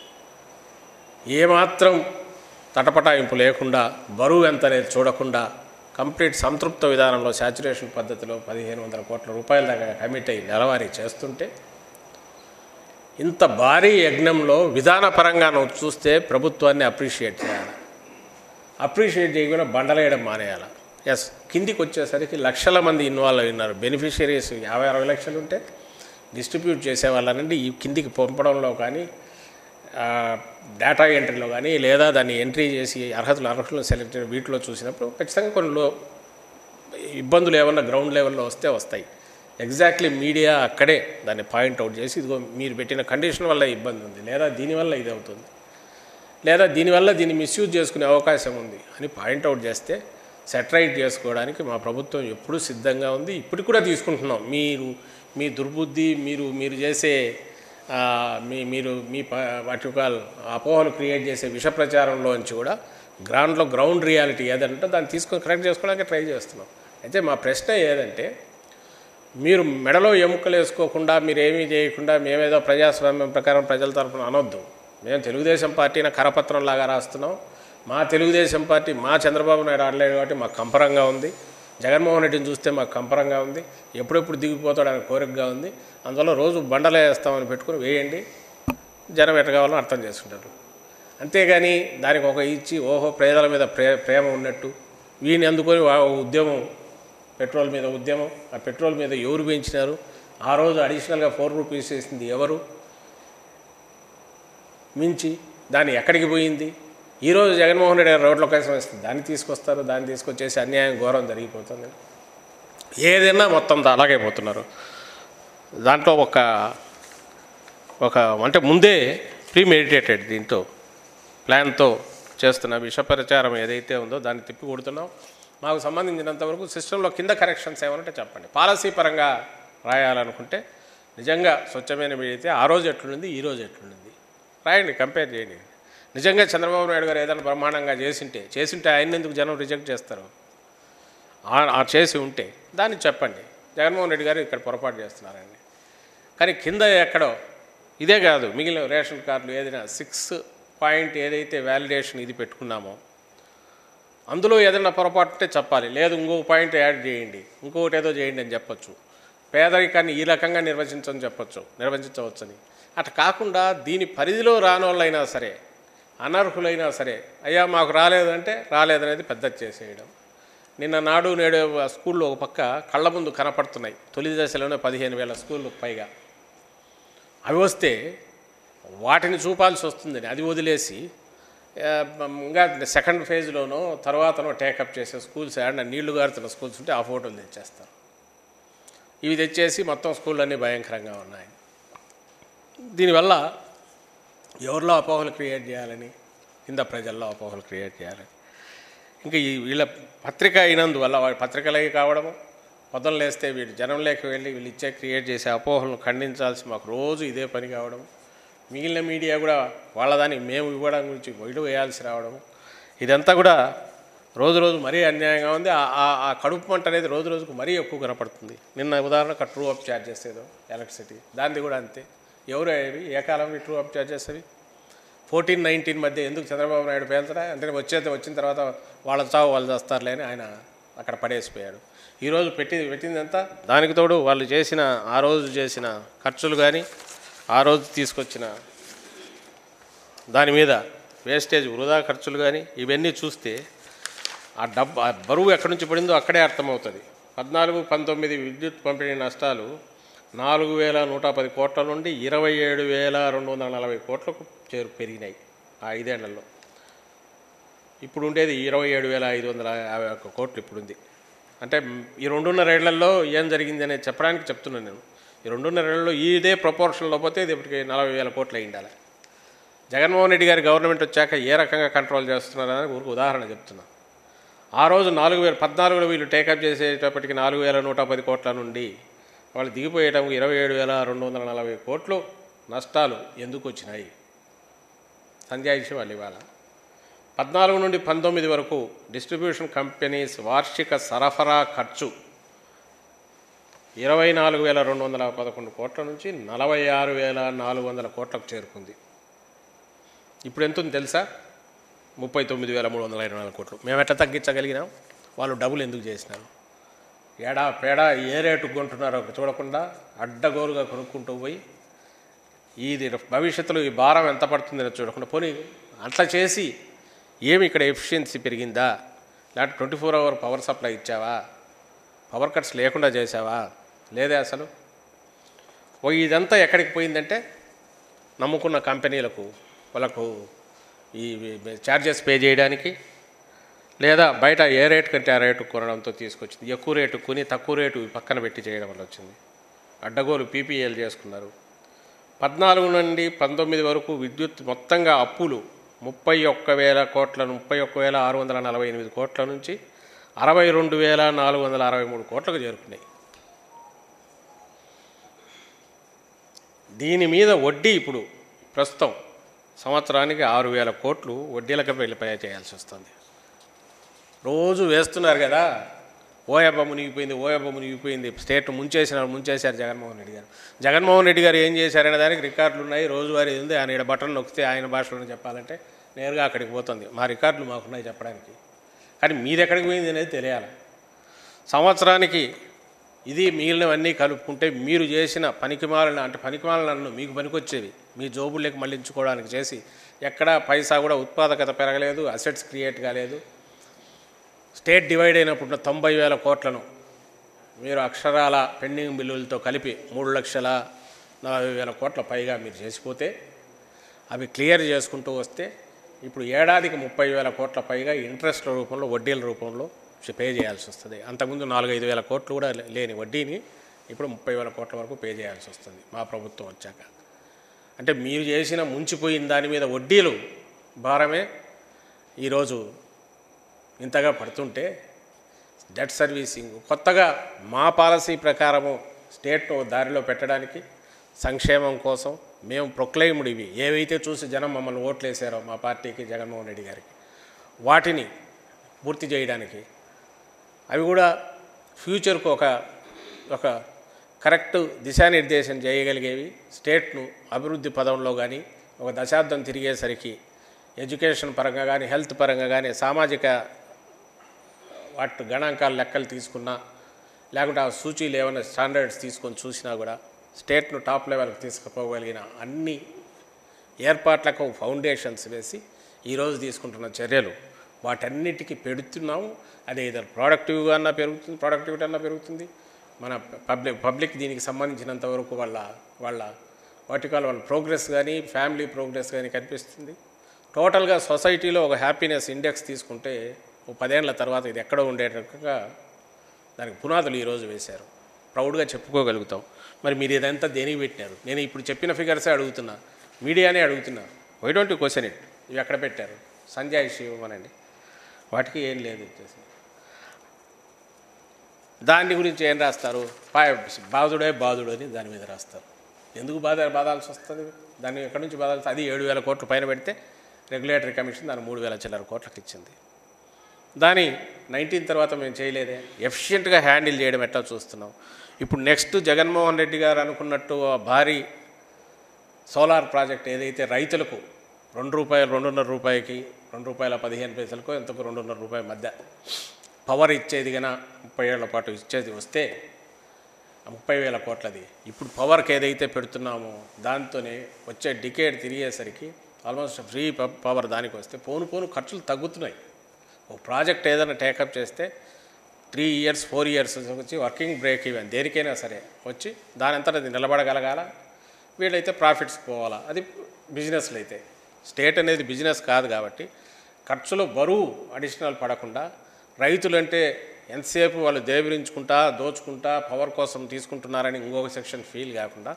ఏమాత్రం తటపటాయింపు లేకుండా బరువు ఎంత అనేది చూడకుండా కంప్లీట్ సంతృప్త విధానంలో శాచురేషన్ పద్ధతిలో పదిహేను వందల కోట్ల రూపాయల దాకా కమిట్ అయ్యి నెలవారీ చేస్తుంటే ఇంత భారీ యజ్ఞంలో విధానపరంగా నువ్వు చూస్తే ప్రభుత్వాన్ని అప్రిషియేట్ చేయాలి అప్రిషియేట్ చేయకుండా బండలేయడం మానేయాలి ఎస్ కిందికి వచ్చేసరికి లక్షల మంది ఇన్వాల్వ్ అయి ఉన్నారు బెనిఫిషియరీస్ యాభై అరవై లక్షలు ఉంటే డిస్ట్రిబ్యూట్ చేసే వాళ్ళనండి ఈ కిందికి పంపడంలో కానీ ఆ, డేటా ఎంట్రీలో కానీ లేదా దాన్ని ఎంట్రీ చేసి అర్హతలు అర్హతలు సెలెక్ట్ చేయడం వీటిలో చూసినప్పుడు ఖచ్చితంగా కొన్ని లో ఇబ్బందులు ఏమన్నా గ్రౌండ్ లెవెల్లో వస్తే వస్తాయి ఎగ్జాక్ట్లీ మీడియా అక్కడే దాన్ని పాయింట్అవుట్ చేసి ఇదిగో మీరు పెట్టిన కండిషన్ వల్ల ఇబ్బంది ఉంది లేదా దీనివల్ల ఇది అవుతుంది లేదా దీనివల్ల దీన్ని మిస్యూజ్ చేసుకునే అవకాశం ఉంది అని పాయింట్అవుట్ చేస్తే సెటరైట్ చేసుకోవడానికి మా ప్రభుత్వం ఎప్పుడూ సిద్ధంగా ఉంది ఇప్పటికి కూడా తీసుకుంటున్నాం మీరు మీ దుర్బుద్ధి మీరు మీరు చేసే ఆ, మీ మీరు మీ ప- వాటి కాల్ అపోహలు క్రియేట్ చేసే విష ప్రచారంలోంచి కూడా గ్రౌండ్లో గ్రౌండ్ రియాలిటీ ఏదంటే దాన్ని తీసుకొని కరెక్ట్ చేసుకోవడానికి ట్రై చేస్తున్నాం అయితే మా ప్రశ్న ఏదంటే మీరు మెడలో ఎముకలు వేసుకోకుండా మీరు ఏమీ చేయకుండా మేమేదో ప్రజాస్వామ్యం ప్రకారం ప్రజల తరఫున అనొద్దు మేము తెలుగుదేశం పార్టీని కరపత్రం లాగా రాస్తున్నాం మా తెలుగుదేశం పార్టీ మా చంద్రబాబు నాయుడు ఆడలేదు కాబట్టి మాకు కంపరంగా ఉంది జగన్మోహన్ రెడ్డిని చూస్తే మాకు కంపరంగా ఉంది ఎప్పుడెప్పుడు దిగిపోతాడని కోరికగా ఉంది అందువల్ల రోజు బండలే వేస్తామని పెట్టుకుని వేయండి జనం ఎట్ట కావాలో అర్థం చేసుకుంటారు అంతేగాని దానికి ఒక ఇచ్చి ఓహో ప్రజల మీద ప్రే ప్రేమ ఉన్నట్టు వీని అందుకొని వా- ఉద్యమం పెట్రోల్ మీద ఉద్యమం ఆ పెట్రోల్ మీద ఎవరు పెంచినారు ఆ రోజు అడిషనల్గా ఫోర్ రూపీస్ వేసింది ఎవరు మించి దాన్ని ఎక్కడికి పోయింది ఈరోజు జగన్మోహన్ రెడ్డి గారు రోడ్ల కోసం ఇస్తుంది దాన్ని తీసుకొస్తారు దాన్ని తీసుకొచ్చేసి అన్యాయం ఘోరం జరిగిపోతుంది ఏదైనా మొత్తం అలాగే పోతున్నారు దాంట్లో ఒక ఒక అంటే ముందే ప్రీ మెడిటేటెడ్ దీంతో ప్లాన్తో చేస్తున్న విష ప్రచారం ఏదైతే ఉందో దాన్ని తిప్పి కొడుతున్నాం మాకు సంబంధించినంత వరకు సిస్టంలో కింద కరెక్షన్స్ ఏమంటే చెప్పండి పాలసీ పరంగా రాయాలనుకుంటే నిజంగా స్వచ్ఛమైన మీడియా అయితే ఆ రోజు ఎట్లుంది ఈ రోజు ఎట్లుంది రాయండి కంపేర్ చేయండి నిజంగా చంద్రబాబు నాయుడు గారు ఏదైనా బ్రహ్మాండంగా చేసింటే చేసింటే ఆయన ఎందుకు జనం రిజెక్ట్ చేస్తారు ఆ- ఆ చేసి ఉంటే దాన్ని చెప్పండి జగన్మోహన్ రెడ్డి గారు ఇక్కడ పొరపాటు చేస్తున్నారండి కానీ కింద ఎక్కడో ఇదే కాదు మిగిలిన రేషన్ కార్డులు ఏదైనా సిక్స్ పాయింట్ ఏదైతే వ్యాలిడేషన్ ఇది పెట్టుకున్నామో అందులో ఏదైనా పొరపాటు ఉంటే చెప్పాలి లేదు ఇంకో పాయింట్ యాడ్ చేయండి ఇంకొకటి ఏదో చేయండి అని చెప్పొచ్చు పేదరికాన్ని ఈ రకంగా నిర్వచించని చెప్పొచ్చు నిర్వచించవచ్చని అట్లా కాకుండా దీని పరిధిలో రానోళ్ళైనా సరే అనర్హులైనా సరే అయ్యా మాకు రాలేదంటే రాలేదనేది పెద్ద చేసేయడం నిన్న నాడు నేడు స్కూల్లో ఒక పక్క కళ్ళ ముందు కనపడుతున్నాయి తొలి దశలోనే పదిహేను వేల స్కూళ్ళు పైగా అవి వస్తే వాటిని చూపాల్సి వస్తుందని అది వదిలేసి ఆ, ఇంకా సెకండ్ ఫేజ్లోనో తర్వాతనో టేకప్ చేసే స్కూల్స్ ఏమన్నా నీళ్లు గారుతున్న స్కూల్స్ ఉంటే ఆ ఫోటోలు తెచ్చేస్తారు ఇవి తెచ్చేసి మొత్తం స్కూళ్ళన్నీ భయంకరంగా ఉన్నాయి దీనివల్ల ఎవరిలో అపోహలు క్రియేట్ చేయాలని కింద ప్రజల్లో అపోహలు క్రియేట్ చేయాలని ఇంకా ఈ వీళ్ళ పత్రిక అయినందువల్ల వాళ్ళ పత్రికలకి కావడము పొద్దున లేస్తే వీళ్ళు జనంలోకి వెళ్ళి వీళ్ళు ఇచ్చే క్రియేట్ చేసే అపోహలను ఖండించాల్సి మాకు రోజు ఇదే పని కావడం మిగిలిన మీడియా కూడా వాళ్ళదాన్ని మేము ఇవ్వడం గురించి వైడు వేయాల్సి రావడం ఇదంతా కూడా రోజు రోజు మరీ అన్యాయంగా ఉంది ఆ- ఆ- ఆ కడుపు మంట అనేది రోజు రోజుకు మరీ ఎక్కువ కనపడుతుంది నిన్న ఉదాహరణకు ట్రూ అప్ ఛార్జెస్ ఏదో ఎలక్ట్రిసిటీ దాన్ని కూడా అంతే ఎవరు అవి ఏ కాలంలో ట్రూ అప్ ఛార్జెస్ అవి ఫోర్టీన్ నైన్టీన్ మధ్య ఎందుకు చంద్రబాబు నాయుడు పేల్చడా అంటే వచ్చే వచ్చిన తర్వాత వాళ్ళ చావు వాళ్ళు చేస్తారులే అని ఆయన అక్కడ పడేసిపోయాడు ఈరోజు పెట్టి పెట్టింది ఎంత దానికి తోడు వాళ్ళు చేసిన ఆ రోజు చేసిన ఖర్చులు కానీ ఆ రోజు తీసుకొచ్చిన దాని మీద వేస్టేజ్ వృధా ఖర్చులు కానీ ఇవన్నీ చూస్తే ఆ డబ్బు ఆ బరువు ఎక్కడి నుంచి పడిందో అక్కడే అర్థమవుతుంది పద్నాలుగు పంతొమ్మిది విద్యుత్ పంపిణీ నష్టాలు నాలుగు వేల నూట పది కోట్ల నుండి ఇరవై ఏడు వేల రెండు వందల నలభై కోట్లకు చేరు పెరిగినాయి ఆ ఐదేళ్లలో ఇప్పుడు ఉండేది ఇరవై ఏడు వేల ఐదు వందల యాభై ఒక్క కోట్లు ఇప్పుడు ఉంది అంటే ఈ రెండున్నర ఏళ్లలో ఏం జరిగింది అనేది చెప్పడానికి చెప్తున్నాను నేను ఈ రెండున్నర ఏళ్లలో ఇదే ప్రపోర్షన్లో పోతే ఇది ఇప్పటికి నలభై వేల కోట్లు అయి ఉండాలి జగన్మోహన్ రెడ్డి గారి గవర్నమెంట్ వచ్చాక ఏ రకంగా కంట్రోల్ చేస్తున్నారని ఊరికి ఉదాహరణ చెప్తున్నా ఆ రోజు నాలుగు వేల పద్నాలుగులో వీళ్ళు టేకప్ చేసేటప్పటికి నాలుగు వేల నూట పది కోట్ల నుండి వాళ్ళు దిగిపోయటం ఇరవై ఏడు వేల రెండు వందల నలభై కోట్లు నష్టాలు ఎందుకు వచ్చినాయి సంజాయిషి వాళ్ళు ఇవాళ పద్నాలుగు నుండి పంతొమ్మిది వరకు డిస్ట్రిబ్యూషన్ కంపెనీస్ వార్షిక సరఫరా ఖర్చు ఇరవై నాలుగు వేల రెండు వందల పదకొండు కోట్ల నుంచి నలభై ఆరు వేల నాలుగు వందల కోట్లకు చేరుకుంది ఇప్పుడు ఎంత ఉంది తెలుసా ముప్పై తొమ్మిది వేల మూడు వందల ఇరవై నాలుగు కోట్లు మేము ఎట్లా తగ్గించగలిగినాం వాళ్ళు డబ్బులు ఎందుకు చేసినారు ఏడా పేడా ఏ రేటుకు కొంటున్నారో చూడకుండా అడ్డగోలుగా కొనుక్కుంటూ పోయి ఇది భవిష్యత్తులో ఈ భారం ఎంత పడుతుందని చూడకుండా పోనీ అట్లా చేసి ఏమి ఇక్కడ ఎఫిషియన్సీ పెరిగిందా లేకపోతే twenty four hour power supply ఇచ్చావా పవర్ కట్స్ లేకుండా చేసావా లేదే అసలు ఓ ఇదంతా ఎక్కడికి పోయిందంటే నమ్ముకున్న కంపెనీలకు వాళ్ళకు ఈ ఛార్జెస్ పే చేయడానికి లేదా బయట ఏ రేటు కంటే ఆ రేటు కొనడంతో తీసుకొచ్చింది ఎక్కువ రేటు కొని తక్కువ రేటు పక్కన పెట్టి చేయడం వల్ల వచ్చింది అడ్డగోలు పీపీఎల్ చేసుకున్నారు పద్నాలుగు నుండి పంతొమ్మిది వరకు విద్యుత్ మొత్తంగా అప్పులు ముప్పై ఒక్క వేల కోట్ల ముప్పై ఒక్క వేల ఆరు వందల నలభై ఎనిమిది కోట్ల నుంచి అరవై రెండు వేల నాలుగు వందల అరవై మూడు కోట్లకు చేరుకున్నాయి దీని మీద వడ్డీ ఇప్పుడు ప్రస్తుతం సంవత్సరానికి ఆరు వేల కోట్లు వడ్డీలకు వెళ్ళిపోయా చేయాల్సి వస్తుంది రోజు వేస్తున్నారు కదా ఓయబ్బ మునిగిపోయింది ఓయబ్బ మునిగిపోయింది స్టేట్ ముంచేసినారు ముంచేశారు జగన్మోహన్ రెడ్డి గారు జగన్మోహన్ రెడ్డి గారు ఏం చేశారనే దానికి రికార్డులు ఉన్నాయి రోజువారీ ఉంది ఆయన ఈడ బటన్ నొక్కితే ఆయన భాషలోనే చెప్పాలంటే నేరుగా అక్కడికి పోతుంది మా రికార్డులు మాకున్నాయి చెప్పడానికి కానీ మీది ఎక్కడికి పోయింది అనేది తెలియాలి సంవత్సరానికి ఇది మిగిలినవన్నీ కలుపుకుంటే మీరు చేసిన పనికిమాలిన అంటే పనికిమాలిన నన్ను మీకు పనికొచ్చేవి మీ జోబుల్లోకి మళ్ళించుకోవడానికి చేసి ఎక్కడా పైసా కూడా ఉత్పాదకత పెరగలేదు అసెట్స్ క్రియేట్ కాలేదు స్టేట్ డివైడ్ అయినప్పుడు తొంభై వేల కోట్లను మీరు అక్షరాల పెండింగ్ బిల్లులతో కలిపి మూడు లక్షల నలభై వేల కోట్ల పైగా మీరు చేసిపోతే అవి క్లియర్ చేసుకుంటూ వస్తే ఇప్పుడు ఏడాదికి ముప్పై వేల కోట్ల పైగా ఇంట్రెస్ట్ రూపంలో వడ్డీల రూపంలో పే చేయాల్సి వస్తుంది అంతకుముందు నాలుగు ఐదు వేల కోట్లు కూడా లే- లేని వడ్డీని ఇప్పుడు ముప్పై వేల కోట్ల వరకు పే చేయాల్సి వస్తుంది మా ప్రభుత్వం వచ్చాక అంటే మీరు చేసిన ముంచిపోయిన దాని మీద వడ్డీలు భారమే ఈరోజు ఇంతగా పడుతుంటే డెట్ సర్వీసింగ్ కొత్తగా మా పాలసీ ప్రకారము స్టేట్ను దారిలో పెట్టడానికి సంక్షేమం కోసం మేము ప్రొక్లైమ్డ్ ఇవి ఏవైతే చూసి జనం మమ్మల్ని ఓట్లు వేసారో మా పార్టీకి జగన్మోహన్ రెడ్డి గారికి వాటిని పూర్తి చేయడానికి అవి కూడా ఫ్యూచర్కు ఒక ఒక కరెక్ట్ దిశానిర్దేశం చేయగలిగేవి స్టేట్ను అభివృద్ధి పదంలో కానీ ఒక దశాబ్దం తిరిగేసరికి ఎడ్యుకేషన్ పరంగా కానీ హెల్త్ పరంగా కానీ సామాజిక వాటి గణాంకాల లెక్కలు తీసుకున్నా లేకుంటే ఆ సూచీలు ఏమైనా స్టాండర్డ్స్ తీసుకొని చూసినా కూడా స్టేట్ను టాప్ లెవెల్కి తీసుకుపోగలిగిన అన్ని ఏర్పాట్లకు ఫౌండేషన్స్ వేసి ఈరోజు తీసుకుంటున్న చర్యలు వాటన్నిటికీ పెడుతున్నాము అది ఇద్దరు ప్రొడక్టివ్గా అన్నా పెరుగుతుంది ప్రొడక్టివిటీ అన్నా పెరుగుతుంది మన పబ్లిక్ పబ్లిక్ దీనికి సంబంధించినంత వరకు వాళ్ళ వాళ్ళ వాటికాల వాళ్ళ ప్రోగ్రెస్ కానీ ఫ్యామిలీ ప్రోగ్రెస్ కానీ కనిపిస్తుంది టోటల్గా సొసైటీలో ఒక హ్యాపీనెస్ ఇండెక్స్ తీసుకుంటే ఓ పదేళ్ల తర్వాత ఇది ఎక్కడో ఉండేటట్టుగా దానికి పునాదులు ఈరోజు వేశారు ప్రౌడ్గా చెప్పుకోగలుగుతాం మరి మీరు ఇదంతా దేనికి పెట్టినారు నేను ఇప్పుడు చెప్పిన ఫిగర్సే అడుగుతున్నా మీడియానే అడుగుతున్నా why don't you question it ఇవి ఎక్కడ పెట్టారు సంజయ్ శివమనండి వాటికి ఏం లేదు వచ్చేసి దాని గురించి ఏం రాస్తారు పా- బాధుడే బాధుడు అని దాని మీద రాస్తారు ఎందుకు బాధ బాధాల్సి వస్తుంది దాన్ని ఎక్కడి నుంచి బాధాల్సి అది ఏడు వేల కోట్ల పైన పెడితే రెగ్యులేటరీ కమిషన్ దాన్ని మూడు వేల చిల్లర కోట్లకు ఇచ్చింది దాని నైన్టీన్ తర్వాత మేము చేయలేదే ఎఫిషియెంట్గా హ్యాండిల్ చేయడం ఎట్లా చూస్తున్నాం ఇప్పుడు నెక్స్ట్ జగన్మోహన్ రెడ్డి గారు అనుకున్నట్టు ఆ భారీ సోలార్ ప్రాజెక్ట్ ఏదైతే రైతులకు రెండు రూపాయలు రెండున్నర రూపాయకి రెండు రూపాయల పదిహేను పైసలకు ఎంతకు రెండున్నర రూపాయల మధ్య పవర్ ఇచ్చేది కన్నా ముప్పై ఏళ్ల పాటు ఇచ్చేది వస్తే ఆ ముప్పై వేల కోట్లది ఇప్పుడు పవర్కి ఏదైతే పెడుతున్నామో దాంతోనే వచ్చే డికేడ్ తిరిగేసరికి ఆల్మోస్ట్ ఫ్రీ పవర్ దానికి వస్తే పోను పోను ఖర్చులు తగ్గుతున్నాయి ఒక ప్రాజెక్ట్ ఏదైనా టేకప్ చేస్తే త్రీ ఇయర్స్ ఫోర్ ఇయర్స్ వచ్చి వర్కింగ్ బ్రేక్ ఈవెన్ దేనికైనా సరే వచ్చి దాని అంతటా అది నిలబడగలగాల వీళ్ళైతే ప్రాఫిట్స్ పోవాలా అది బిజినెస్లు అయితే స్టేట్ అనేది బిజినెస్ కాదు కాబట్టి ఖర్చులు బరువు అడిషనల్ పడకుండా రైతులు అంటే ఎంతసేపు వాళ్ళు దేవిరించుకుంటా దోచుకుంటా పవర్ కోసం తీసుకుంటున్నారని ఇంకొక సెక్షన్ ఫీల్ కాకుండా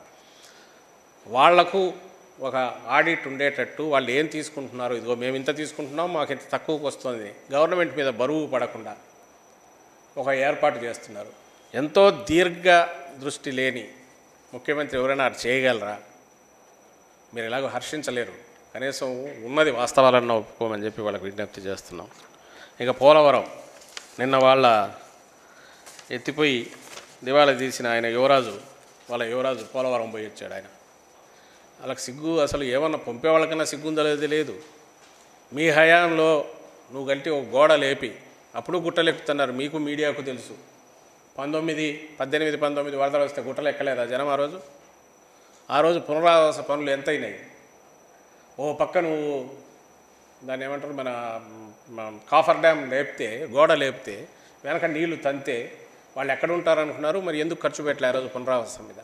వాళ్లకు ఒక ఆడిట్ ఉండేటట్టు వాళ్ళు ఏం తీసుకుంటున్నారు ఇదిగో మేము ఇంత తీసుకుంటున్నాం మాకు ఇంత తక్కువకు వస్తుంది గవర్నమెంట్ మీద బరువు పడకుండా ఒక ఏర్పాటు చేస్తున్నారు ఎంతో దీర్ఘ దృష్టి లేని ముఖ్యమంత్రి ఎవరైనా అది చేయగలరా మీరు ఎలాగో హర్షించలేరు కనీసం ఉన్నది వాస్తవాలన్నా ఒప్పుకోమని చెప్పి వాళ్ళకి విజ్ఞప్తి చేస్తున్నాం ఇక పోలవరం నిన్న వాళ్ళ ఎత్తిపోయి దివాళా తీసిన ఆయన యువరాజు వాళ్ళ యువరాజు పోలవరం పోయి వచ్చాడు ఆయన వాళ్ళకి సిగ్గు అసలు ఏమన్నా పంపే వాళ్ళకన్నా సిగ్గుందో లేదో లేదు మీ హయాంలో నువ్వు గంటి ఒక గోడ లేపి అప్పుడు గుట్టలెక్కుతున్నారు మీకు మీడియాకు తెలుసు పంతొమ్మిది పద్దెనిమిది పంతొమ్మిది వరదలు వస్తే గుట్టలు ఎక్కలేదా జనం ఆ రోజు ఆ రోజు పునరావాస పనులు ఎంత అయినాయి ఓ పక్క నువ్వు దాన్ని ఏమంటారు మన మన కాఫర్ డ్యామ్ లేపితే గోడ లేపితే వెనక నీళ్లు తంతే వాళ్ళు ఎక్కడ ఉంటారు అనుకున్నారు మరి ఎందుకు ఖర్చు పెట్టలే ఆ రోజు పునరావాసం మీద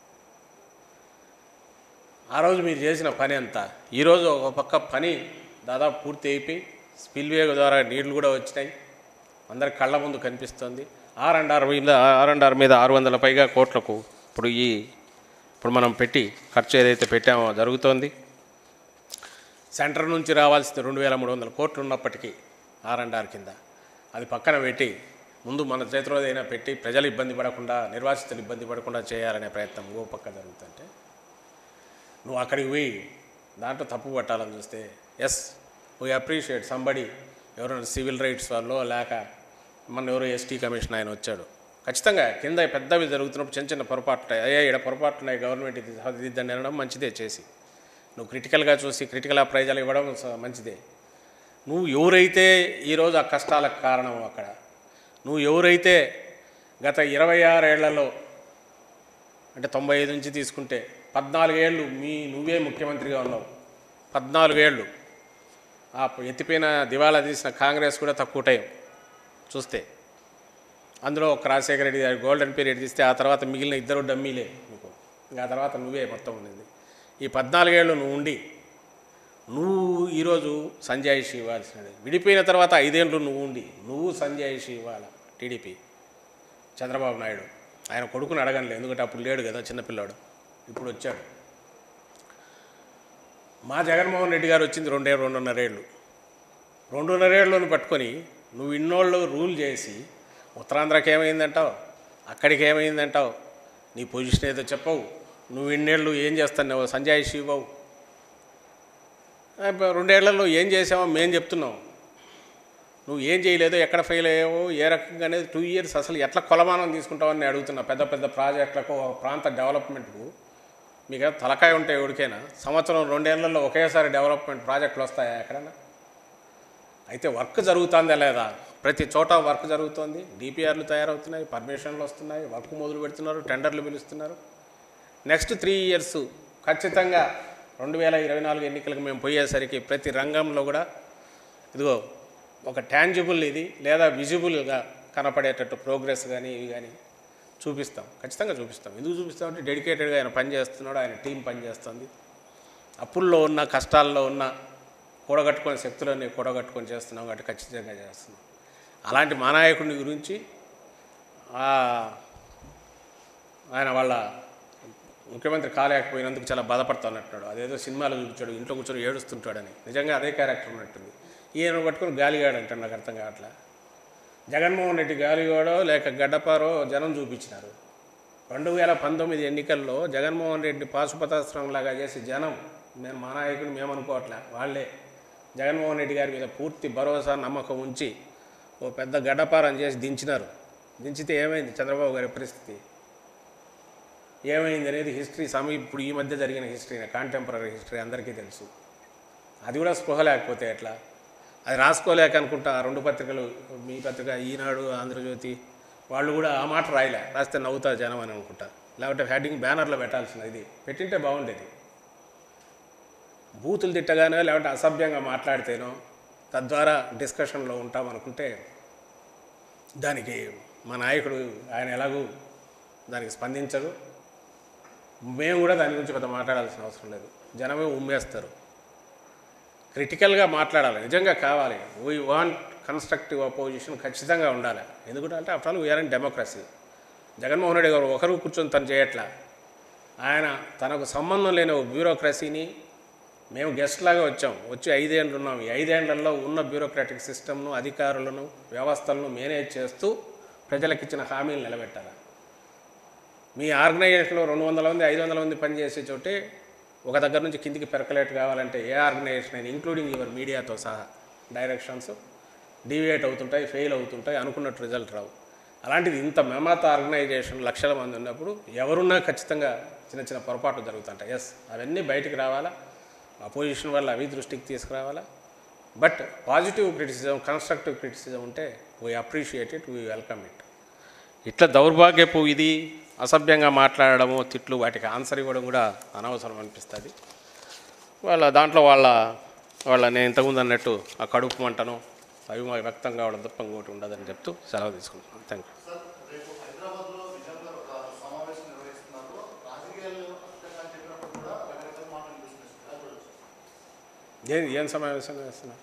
ఆ రోజు మీరు చేసిన పని అంతా ఈరోజు ఒక పక్క పని దాదాపు పూర్తి అయిపోయి స్పిల్వే ద్వారా నీళ్లు కూడా వచ్చినాయి అందరి కళ్ళ ముందు కనిపిస్తుంది ఆర్ అండ్ ఆర్ మీద ఆర్ అండ్ ఆర్ మీద ఆరు వందల పైగా కోట్లకు ఇప్పుడు ఈ ఇప్పుడు మనం పెట్టి ఖర్చు ఏదైతే పెట్టామో జరుగుతోంది సెంటర్ నుంచి రావాల్సింది రెండు వేల మూడు వందల కోట్లు ఉన్నప్పటికీ ఆర్ అండ్ ఆర్ కింద అది పక్కన పెట్టి ముందు మన చేతిలో ఏదైనా పెట్టి ప్రజలు ఇబ్బంది పడకుండా నిర్వాసితులు ఇబ్బంది పడకుండా చేయాలనే ప్రయత్నం ఓ పక్క జరుగుతుంటే నువ్వు అక్కడికి పోయి దాంట్లో తప్పు పట్టాలని చూస్తే ఎస్ వీ అప్రిషియేట్ సంబడి ఎవరైనా సివిల్ రైట్స్ వాళ్ళు లేక మన ఎవరో ఎస్టీ కమిషన్ ఆయన వచ్చాడు ఖచ్చితంగా కింద పెద్దవి జరుగుతున్నప్పుడు చిన్న చిన్న పొరపాట్లు ఉంటాయి అయ్యా ఇక్కడ పొరపాట్లు ఉన్నాయి గవర్నమెంట్ ఇది సరిదిద్దండి అనడం మంచిదే చేసి నువ్వు క్రిటికల్గా చూసి క్రిటికల్ అప్రైజాలు ఇవ్వడం స- మంచిదే నువ్వు ఎవరైతే ఈరోజు ఆ కష్టాలకు కారణం అక్కడ నువ్వు ఎవరైతే గత ఇరవై ఆరేళ్లలో అంటే తొంభై ఐదు నుంచి తీసుకుంటే పద్నాలుగేళ్ళు మీ నువ్వే ముఖ్యమంత్రిగా ఉన్నావు పద్నాలుగేళ్ళు ఆ ఎత్తిపోయిన దివాలా తీసిన కాంగ్రెస్ కూడా తక్కువ టైం చూస్తే అందులో ఒక రాజశేఖర రెడ్డి గారి గోల్డెన్ పీరియడ్ తీస్తే ఆ తర్వాత మిగిలిన ఇద్దరు డమ్మీలే నీకు ఇంకా ఆ తర్వాత నువ్వే మొత్తం ఉండింది ఈ పద్నాలుగేళ్ళు నువ్వు ఉండి నువ్వు ఈరోజు సంజాయిషి ఇవ్వాల్సినది విడిపోయిన తర్వాత ఐదేళ్ళు నువ్వు ఉండి నువ్వు సంజాయిషి ఇవ్వాలి టీడీపీ చంద్రబాబు నాయుడు ఆయన కొడుకుని అడగనులే ఎందుకంటే అప్పుడు లేడు కదా చిన్నపిల్లాడు ఇప్పుడు వచ్చాడు మా జగన్మోహన్ రెడ్డి గారు వచ్చింది రెండే రెండున్నరేళ్ళు రెండున్నరేళ్ళను పట్టుకొని నువ్వు ఇన్నోళ్ళు రూల్ చేసి ఉత్తరాంధ్రకి ఏమైందంటావు అక్కడికి ఏమైందంటావు నీ పొజిషన్ ఏదో చెప్పవు నువ్వు ఇన్నేళ్ళు ఏం చేస్తున్నావు సంజాయిషి ఇవ్వవు ఆ, ఇప్పుడు రెండేళ్లలో ఏం చేసావో మేము చెప్తున్నాం నువ్వు ఏం చేయలేదో ఎక్కడ ఫెయిల్ అయ్యావో ఏ రకంగా అనేది టూ ఇయర్స్ అసలు ఎట్లా కొలమానం తీసుకుంటావని నేను అడుగుతున్నా పెద్ద పెద్ద ప్రాజెక్టులకు ఒక ప్రాంత డెవలప్మెంట్కు మీకు తలకాయ ఉంటే ఎవరికైనా సంవత్సరం రెండేళ్లలో ఒకేసారి డెవలప్మెంట్ ప్రాజెక్టులు వస్తాయా ఎక్కడన్నా అయితే వర్క్ జరుగుతుందా లేదా ప్రతి చోట వర్క్ జరుగుతోంది డిపిఆర్లు తయారవుతున్నాయి పర్మిషన్లు వస్తున్నాయి వర్క్ మొదలు పెడుతున్నారు టెండర్లు పిలుస్తున్నారు నెక్స్ట్ త్రీ ఇయర్స్ ఖచ్చితంగా రెండు వేల ఇరవై నాలుగు ఎన్నికలకు మేము పోయేసరికి ప్రతి రంగంలో కూడా ఇదిగో ఒక ట్యాంజిబుల్ ఇది లేదా విజిబుల్గా కనపడేటట్టు ప్రోగ్రెస్ కానీ ఇవి కానీ చూపిస్తాం ఖచ్చితంగా చూపిస్తాం ఎందుకు చూపిస్తామంటే డెడికేటెడ్గా ఆయన పని చేస్తున్నాడు ఆయన టీం పని చేస్తుంది అప్పుల్లో ఉన్న కష్టాల్లో ఉన్న కూడగట్టుకునే శక్తులన్నీ కూడగట్టుకొని చేస్తున్నాం కాబట్టి ఖచ్చితంగా చేస్తున్నాం అలాంటి మా నాయకుడిని గురించి ఆ, ఆయన వాళ్ళ ముఖ్యమంత్రి కాలేకపోయినందుకు చాలా బాధపడుతున్నట్టున్నాడు అదేదో సినిమాలో చూపించాడు ఇంట్లో కూర్చొని ఏడుస్తుంటాడని నిజంగా అదే క్యారెక్టర్ ఉన్నట్టుంది ఈయన పట్టుకొని గాలిగాడు అంటాడు నాకు అర్థం కావట్లే జగన్మోహన్ రెడ్డి గాలిగాడో లేక గడ్డపారో జనం చూపించినారు రెండు వేల పంతొమ్మిది ఎన్నికల్లో జగన్మోహన్ రెడ్డి పాశుపతాస్త్రం లాగా చేసి జనం మేము మా నాయకుడు మేము అనుకోవట్లే వాళ్ళే జగన్మోహన్ రెడ్డి గారి మీద పూర్తి భరోసా నమ్మకం ఉంచి ఓ పెద్ద గడ్డపారం చేసి దించినారు దించితే ఏమైంది చంద్రబాబు గారి పరిస్థితి ఏమైంది అనేది హిస్టరీ సమీ ఇప్పుడు ఈ మధ్య జరిగిన హిస్టరీ కాంటెంపరీ హిస్టరీ అందరికీ తెలుసు అది కూడా స్పృహ లేకపోతే ఎట్లా అది రాసుకోలేక అనుకుంటా ఆ రెండు పత్రికలు మీ పత్రిక ఈనాడు ఆంధ్రజ్యోతి వాళ్ళు కూడా ఆ మాట రాయలే రాస్తే నవ్వుతారు జనం అని అనుకుంటా లేకపోతే హెడ్డింగ్ బ్యానర్లో పెట్టాల్సిన ఇది పెట్టింటే బాగుండేది బూతులు తిట్టగానో లేకపోతే అసభ్యంగా మాట్లాడితేనో తద్వారా డిస్కషన్లో ఉంటాం అనుకుంటే దానికి మా నాయకుడు ఆయన ఎలాగూ దానికి స్పందించరు మేము కూడా దాని గురించి పెద్ద మాట్లాడాల్సిన అవసరం లేదు జనమే ఉమ్మేస్తారు క్రిటికల్గా మాట్లాడాలి నిజంగా కావాలి వీ వాంట్ కన్స్ట్రక్టివ్ అపోజిషన్ ఖచ్చితంగా ఉండాలి ఎందుకంటే అంటే after all we're in democracy Jaganmohan Reddy గారు ఒకరు కూర్చొని తను చేయట్లా ఆయన తనకు సంబంధం లేని ఒక బ్యూరోక్రసీని మేము గెస్ట్ లాగా వచ్చాం వచ్చి ఐదేళ్ళు ఉన్నాం ఈ ఐదేళ్లలో ఉన్న బ్యూరోక్రాటిక్ సిస్టమ్ను అధికారులను వ్యవస్థలను మేనేజ్ చేస్తూ ప్రజలకు ఇచ్చిన హామీలు నిలబెట్టాలి మీ ఆర్గనైజేషన్లో రెండు వందల మంది ఐదు వందల మంది పనిచేసే చోటే ఒక దగ్గర నుంచి కిందికి పెరకలేట్ కావాలంటే ఏ ఆర్గనైజేషన్ అయినా ఇంక్లూడింగ్ యువర్ మీడియాతో సహా డైరెక్షన్స్ డీవియేట్ అవుతుంటాయి ఫెయిల్ అవుతుంటాయి అనుకున్నట్టు రిజల్ట్ రావు అలాంటిది ఇంత మెమాత ఆర్గనైజేషన్ లక్షల మంది ఉన్నప్పుడు ఎవరున్నా ఖచ్చితంగా చిన్న చిన్న పొరపాట్లు జరుగుతుంటాయి ఎస్ అవన్నీ బయటికి రావాలా అపోజిషన్ వల్ల అవి దృష్టికి తీసుకురావాలా but positive criticism constructive criticism ఉంటే we appreciate it we welcome it ఇట్లా దౌర్భాగ్యపు ఇది అసభ్యంగా మాట్లాడడము తిట్లు వాటికి ఆన్సర్ ఇవ్వడం కూడా అనవసరం అనిపిస్తుంది వాళ్ళ దాంట్లో వాళ్ళ వాళ్ళ నేను ఇంతకుముందు అన్నట్టు ఆ కడుపు మంటను అవి మాకు వ్యక్తం కావడం తప్ప ఇంకోటి ఉండదని చెప్తూ సెలవు తీసుకుంటున్నాను థ్యాంక్ యూ సార్ రేపు హైదరాబాద్లో విజయనగరంలో ఒక సమావేశం నిర్వహిస్తున్నారు రాజకీయాలు అత్యంత చెప్పినప్పుడు కూడా రకరకాల మాటలు వినిపిస్తున్నాయి ఎలా చూడొచ్చు ఏం ఏం సమావేశం చేస్తున్నా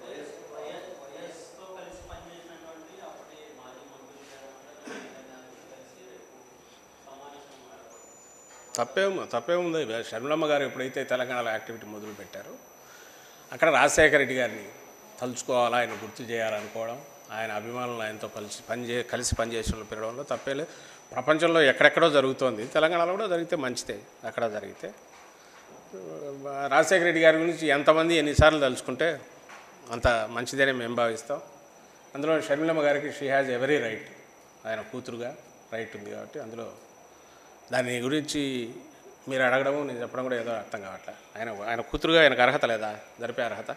వైఎస్తో కలిసి పనిచేసినటువంటి అప్పటి మాజీ మంత్రులు కలిసి రేపు సమావేశం ఏర్పడుతుంది తప్పేం తప్పేముంది షర్మిలమ్మ గారు ఎప్పుడైతే తెలంగాణలో యాక్టివిటీ మొదలు పెట్టారో అక్కడ రాజశేఖర రెడ్డి గారిని తలుచుకోవాలా ఆయన గుర్తు చేయాలనుకోవడం ఆయన అభిమానులు ఆయనతో కలిసి పనిచే కలిసి పనిచేసిన పెరగడంలో తప్పేలేదు ప్రపంచంలో ఎక్కడెక్కడో జరుగుతోంది తెలంగాణలో కూడా జరిగితే మంచిదే అక్కడ జరిగితే రాజశేఖర రెడ్డి గారి గురించి ఎంతమంది ఎన్నిసార్లు తలుచుకుంటే అంత మంచిదనే మేము భావిస్తాం అందులో షర్మిలమ్మ గారికి షీ హ్యాజ్ ఎవరీ రైట్ ఆయన కూతురుగా రైట్ ఉంది కాబట్టి అందులో దాని గురించి మీరు అడగడము నేను చెప్పడం కూడా ఏదో అర్థం కావట్లే ఆయన ఆయన కూతురుగా ఆయనకు అర్హత లేదా జరిపే అర్హత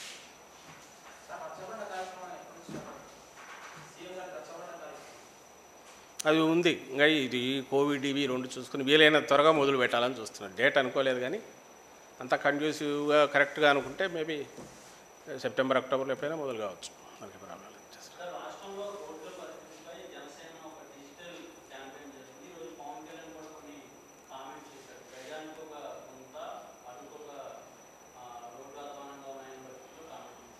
అది ఉంది ఇంకా ఇది కోవిడ్ ఇవి రెండు చూసుకుని వీలైన త్వరగా మొదలు పెట్టాలని చూస్తున్నాను డేట్ అనుకోలేదు కానీ అంత కన్ఫ్యూసివ్గా కరెక్ట్గా అనుకుంటే మేబీ సెప్టెంబర్ అక్టోబర్లో ఎప్పుడైనా మొదలు కావచ్చు మనకి ప్రాబ్లం లేదు సార్ రాష్ట్రంలో రోడ్ల పరిస్థితిపై జనసేన ఒక డిజిటల్ క్యాంపెయిన్ చేసింది ఈరోజు పవన్ కళ్యాణ్ కూడా కొన్ని కామెంట్స్ చేశారు ప్రజానికి ఒక కొంత అటుకు ఒక రోడ్ల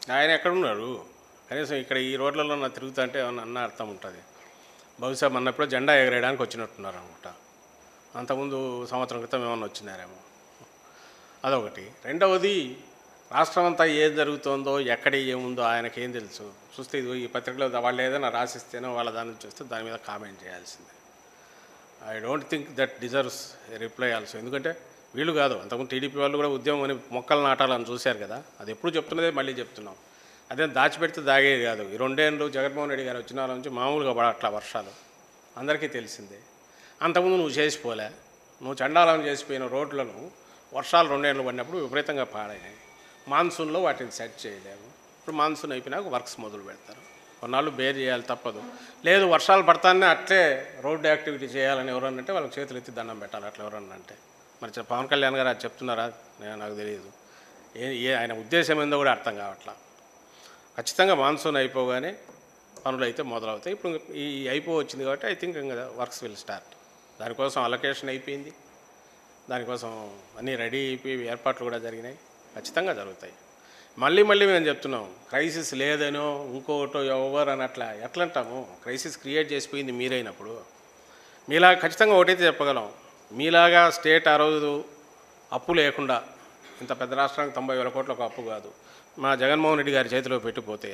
ఆయన ఎక్కడున్నారు కనీసం ఇక్కడ ఈ రోడ్లలో నా తిరుగుతా అంటే ఏమన్నా అన్న అర్థం ఉంటుంది బహుశా మొన్నప్పుడు జెండా ఎగరేయడానికి వచ్చినట్టున్నారు అనమాట అంతకుముందు సంవత్సరం క్రితం ఏమన్నా వచ్చినారేమో అదొకటి రెండవది రాష్ట్రం అంతా ఏం జరుగుతుందో ఎక్కడ ఏముందో ఆయనకి ఏం తెలుసు చూస్తే ఇది ఈ పత్రికలో వాళ్ళు ఏదైనా రాసిస్తేనో వాళ్ళ దాని నుంచి వస్తే దాని మీద కామెంట్ చేయాల్సిందే I don't think that deserves reply also ఎందుకంటే వీళ్ళు కాదు అంతకుముందు టీడీపీ వాళ్ళు కూడా ఉద్యమం అని మొక్కలు నాటాలని చూశారు కదా అది ఎప్పుడు చెప్తున్నదే మళ్ళీ చెప్తున్నాం అదే దాచిపెడితే దాగేది కాదు ఈ రెండేళ్ళు జగన్మోహన్ రెడ్డి గారు వచ్చిన వాళ్ళ నుంచి మామూలుగా పడట్లా వర్షాలు అందరికీ తెలిసిందే అంతకుముందు నువ్వు చేసిపోలే నువ్వు చండాలం చేసిపోయిన రోడ్లను వర్షాలు రెండేళ్ళు పడినప్పుడు విపరీతంగా పాడాయి మాన్సూన్లో వాటిని సెట్ చేయలేము ఇప్పుడు మాన్సూన్ అయిపోయినాక వర్క్స్ మొదలు పెడతారు కొన్నాళ్ళు బేర్ చేయాలి తప్పదు లేదు వర్షాలు పడతానే అట్లే రోడ్డు యాక్టివిటీ చేయాలని ఎవరన్నా అంటే వాళ్ళకి చేతులు ఎత్తి దండం పెట్టాలి అట్లా ఎవరన్నా అంటే మరి చె- పవన్ కళ్యాణ్ గారు అది చెప్తున్నారా నేను నాకు తెలియదు ఏ ఏ ఆయన ఉద్దేశం ఏందో కూడా అర్థం కావట్లా ఖచ్చితంగా మాన్సూన్ అయిపోగానే పనులు అయితే మొదలవుతాయి ఇప్పుడు ఈ అయిపో వచ్చింది కాబట్టి ఐ థింక్ ఇంకా వర్క్స్ విల్ స్టార్ట్ దానికోసం అలొకేషన్ అయిపోయింది దానికోసం అన్నీ రెడీ అయిపోయి ఏర్పాట్లు కూడా జరిగినాయి ఖచ్చితంగా జరుగుతాయి మళ్ళీ మళ్ళీ మేము చెప్తున్నాం క్రైసిస్ లేదనో ఇంకోటో ఎవరు అని అట్లా ఎట్లా అంటాము క్రైసిస్ క్రియేట్ చేసిపోయింది మీరైనప్పుడు మీలా ఖచ్చితంగా ఒకటైతే చెప్పగలం మీలాగా స్టేట్ ఆ రోజు అప్పు లేకుండా ఇంత పెద్ద రాష్ట్రానికి తొంభై వేల కోట్ల ఒక అప్పు కాదు మా జగన్మోహన్ రెడ్డి గారి చేతిలో పెట్టిపోతే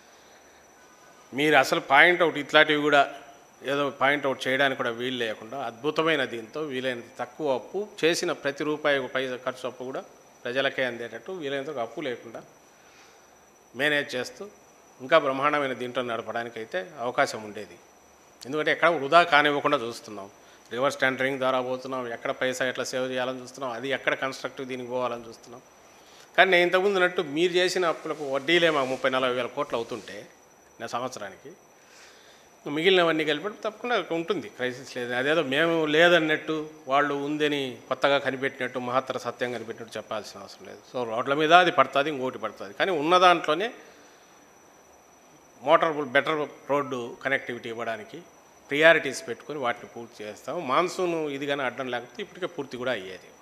మీరు అసలు పాయింట్ అవుట్ ఇట్లాంటివి కూడా ఏదో పాయింట్ అవుట్ చేయడానికి కూడా వీలు లేకుండా అద్భుతమైన దీంతో వీలైనంత తక్కువ అప్పు చేసిన ప్రతి రూపాయి ఒక పైసా ఖర్చు అప్పు కూడా ప్రజలకే అందేటట్టు వీలైనంత ఒక అప్పు లేకుండా మేనేజ్ చేస్తూ ఇంకా బ్రహ్మాండమైన దీంట్లో నడపడానికి అయితే అవకాశం ఉండేది ఎందుకంటే ఎక్కడ వృధా కానివ్వకుండా చూస్తున్నాం రివర్స్ టెండరింగ్ ద్వారా పోతున్నాం ఎక్కడ పైసా ఎట్లా సేవ్ చేయాలని చూస్తున్నాం అది ఎక్కడ కన్స్ట్రక్టివ్ దీనికి పోవాలని చూస్తున్నాం కానీ నేను ఇంతకుముందు అన్నట్టు మీరు చేసిన అప్పులకు వడ్డీలే మాకు ముప్పై నలభై వేల కోట్లు అవుతుంటే నా సంవత్సరానికి మిగిలినవన్నీ కలిపి తప్పకుండా ఉంటుంది క్రైసిస్ లేదు అదేదో మేము లేదన్నట్టు వాళ్ళు ఉందని కొత్తగా కనిపెట్టినట్టు మహత్తర సత్యం కనిపెట్టినట్టు చెప్పాల్సిన అవసరం లేదు సో రోడ్ల మీద అది పడుతుంది ఇంకోటి పడుతుంది కానీ ఉన్న దాంట్లోనే మోటార్ బెటర్ రోడ్డు కనెక్టివిటీ ఇవ్వడానికి ప్రియారిటీస్ పెట్టుకొని వాటిని పూర్తి చేస్తాం మాన్సూన్ ఇది కానీ అడ్డం లేకపోతే ఇప్పటికే పూర్తి కూడా అయ్యేది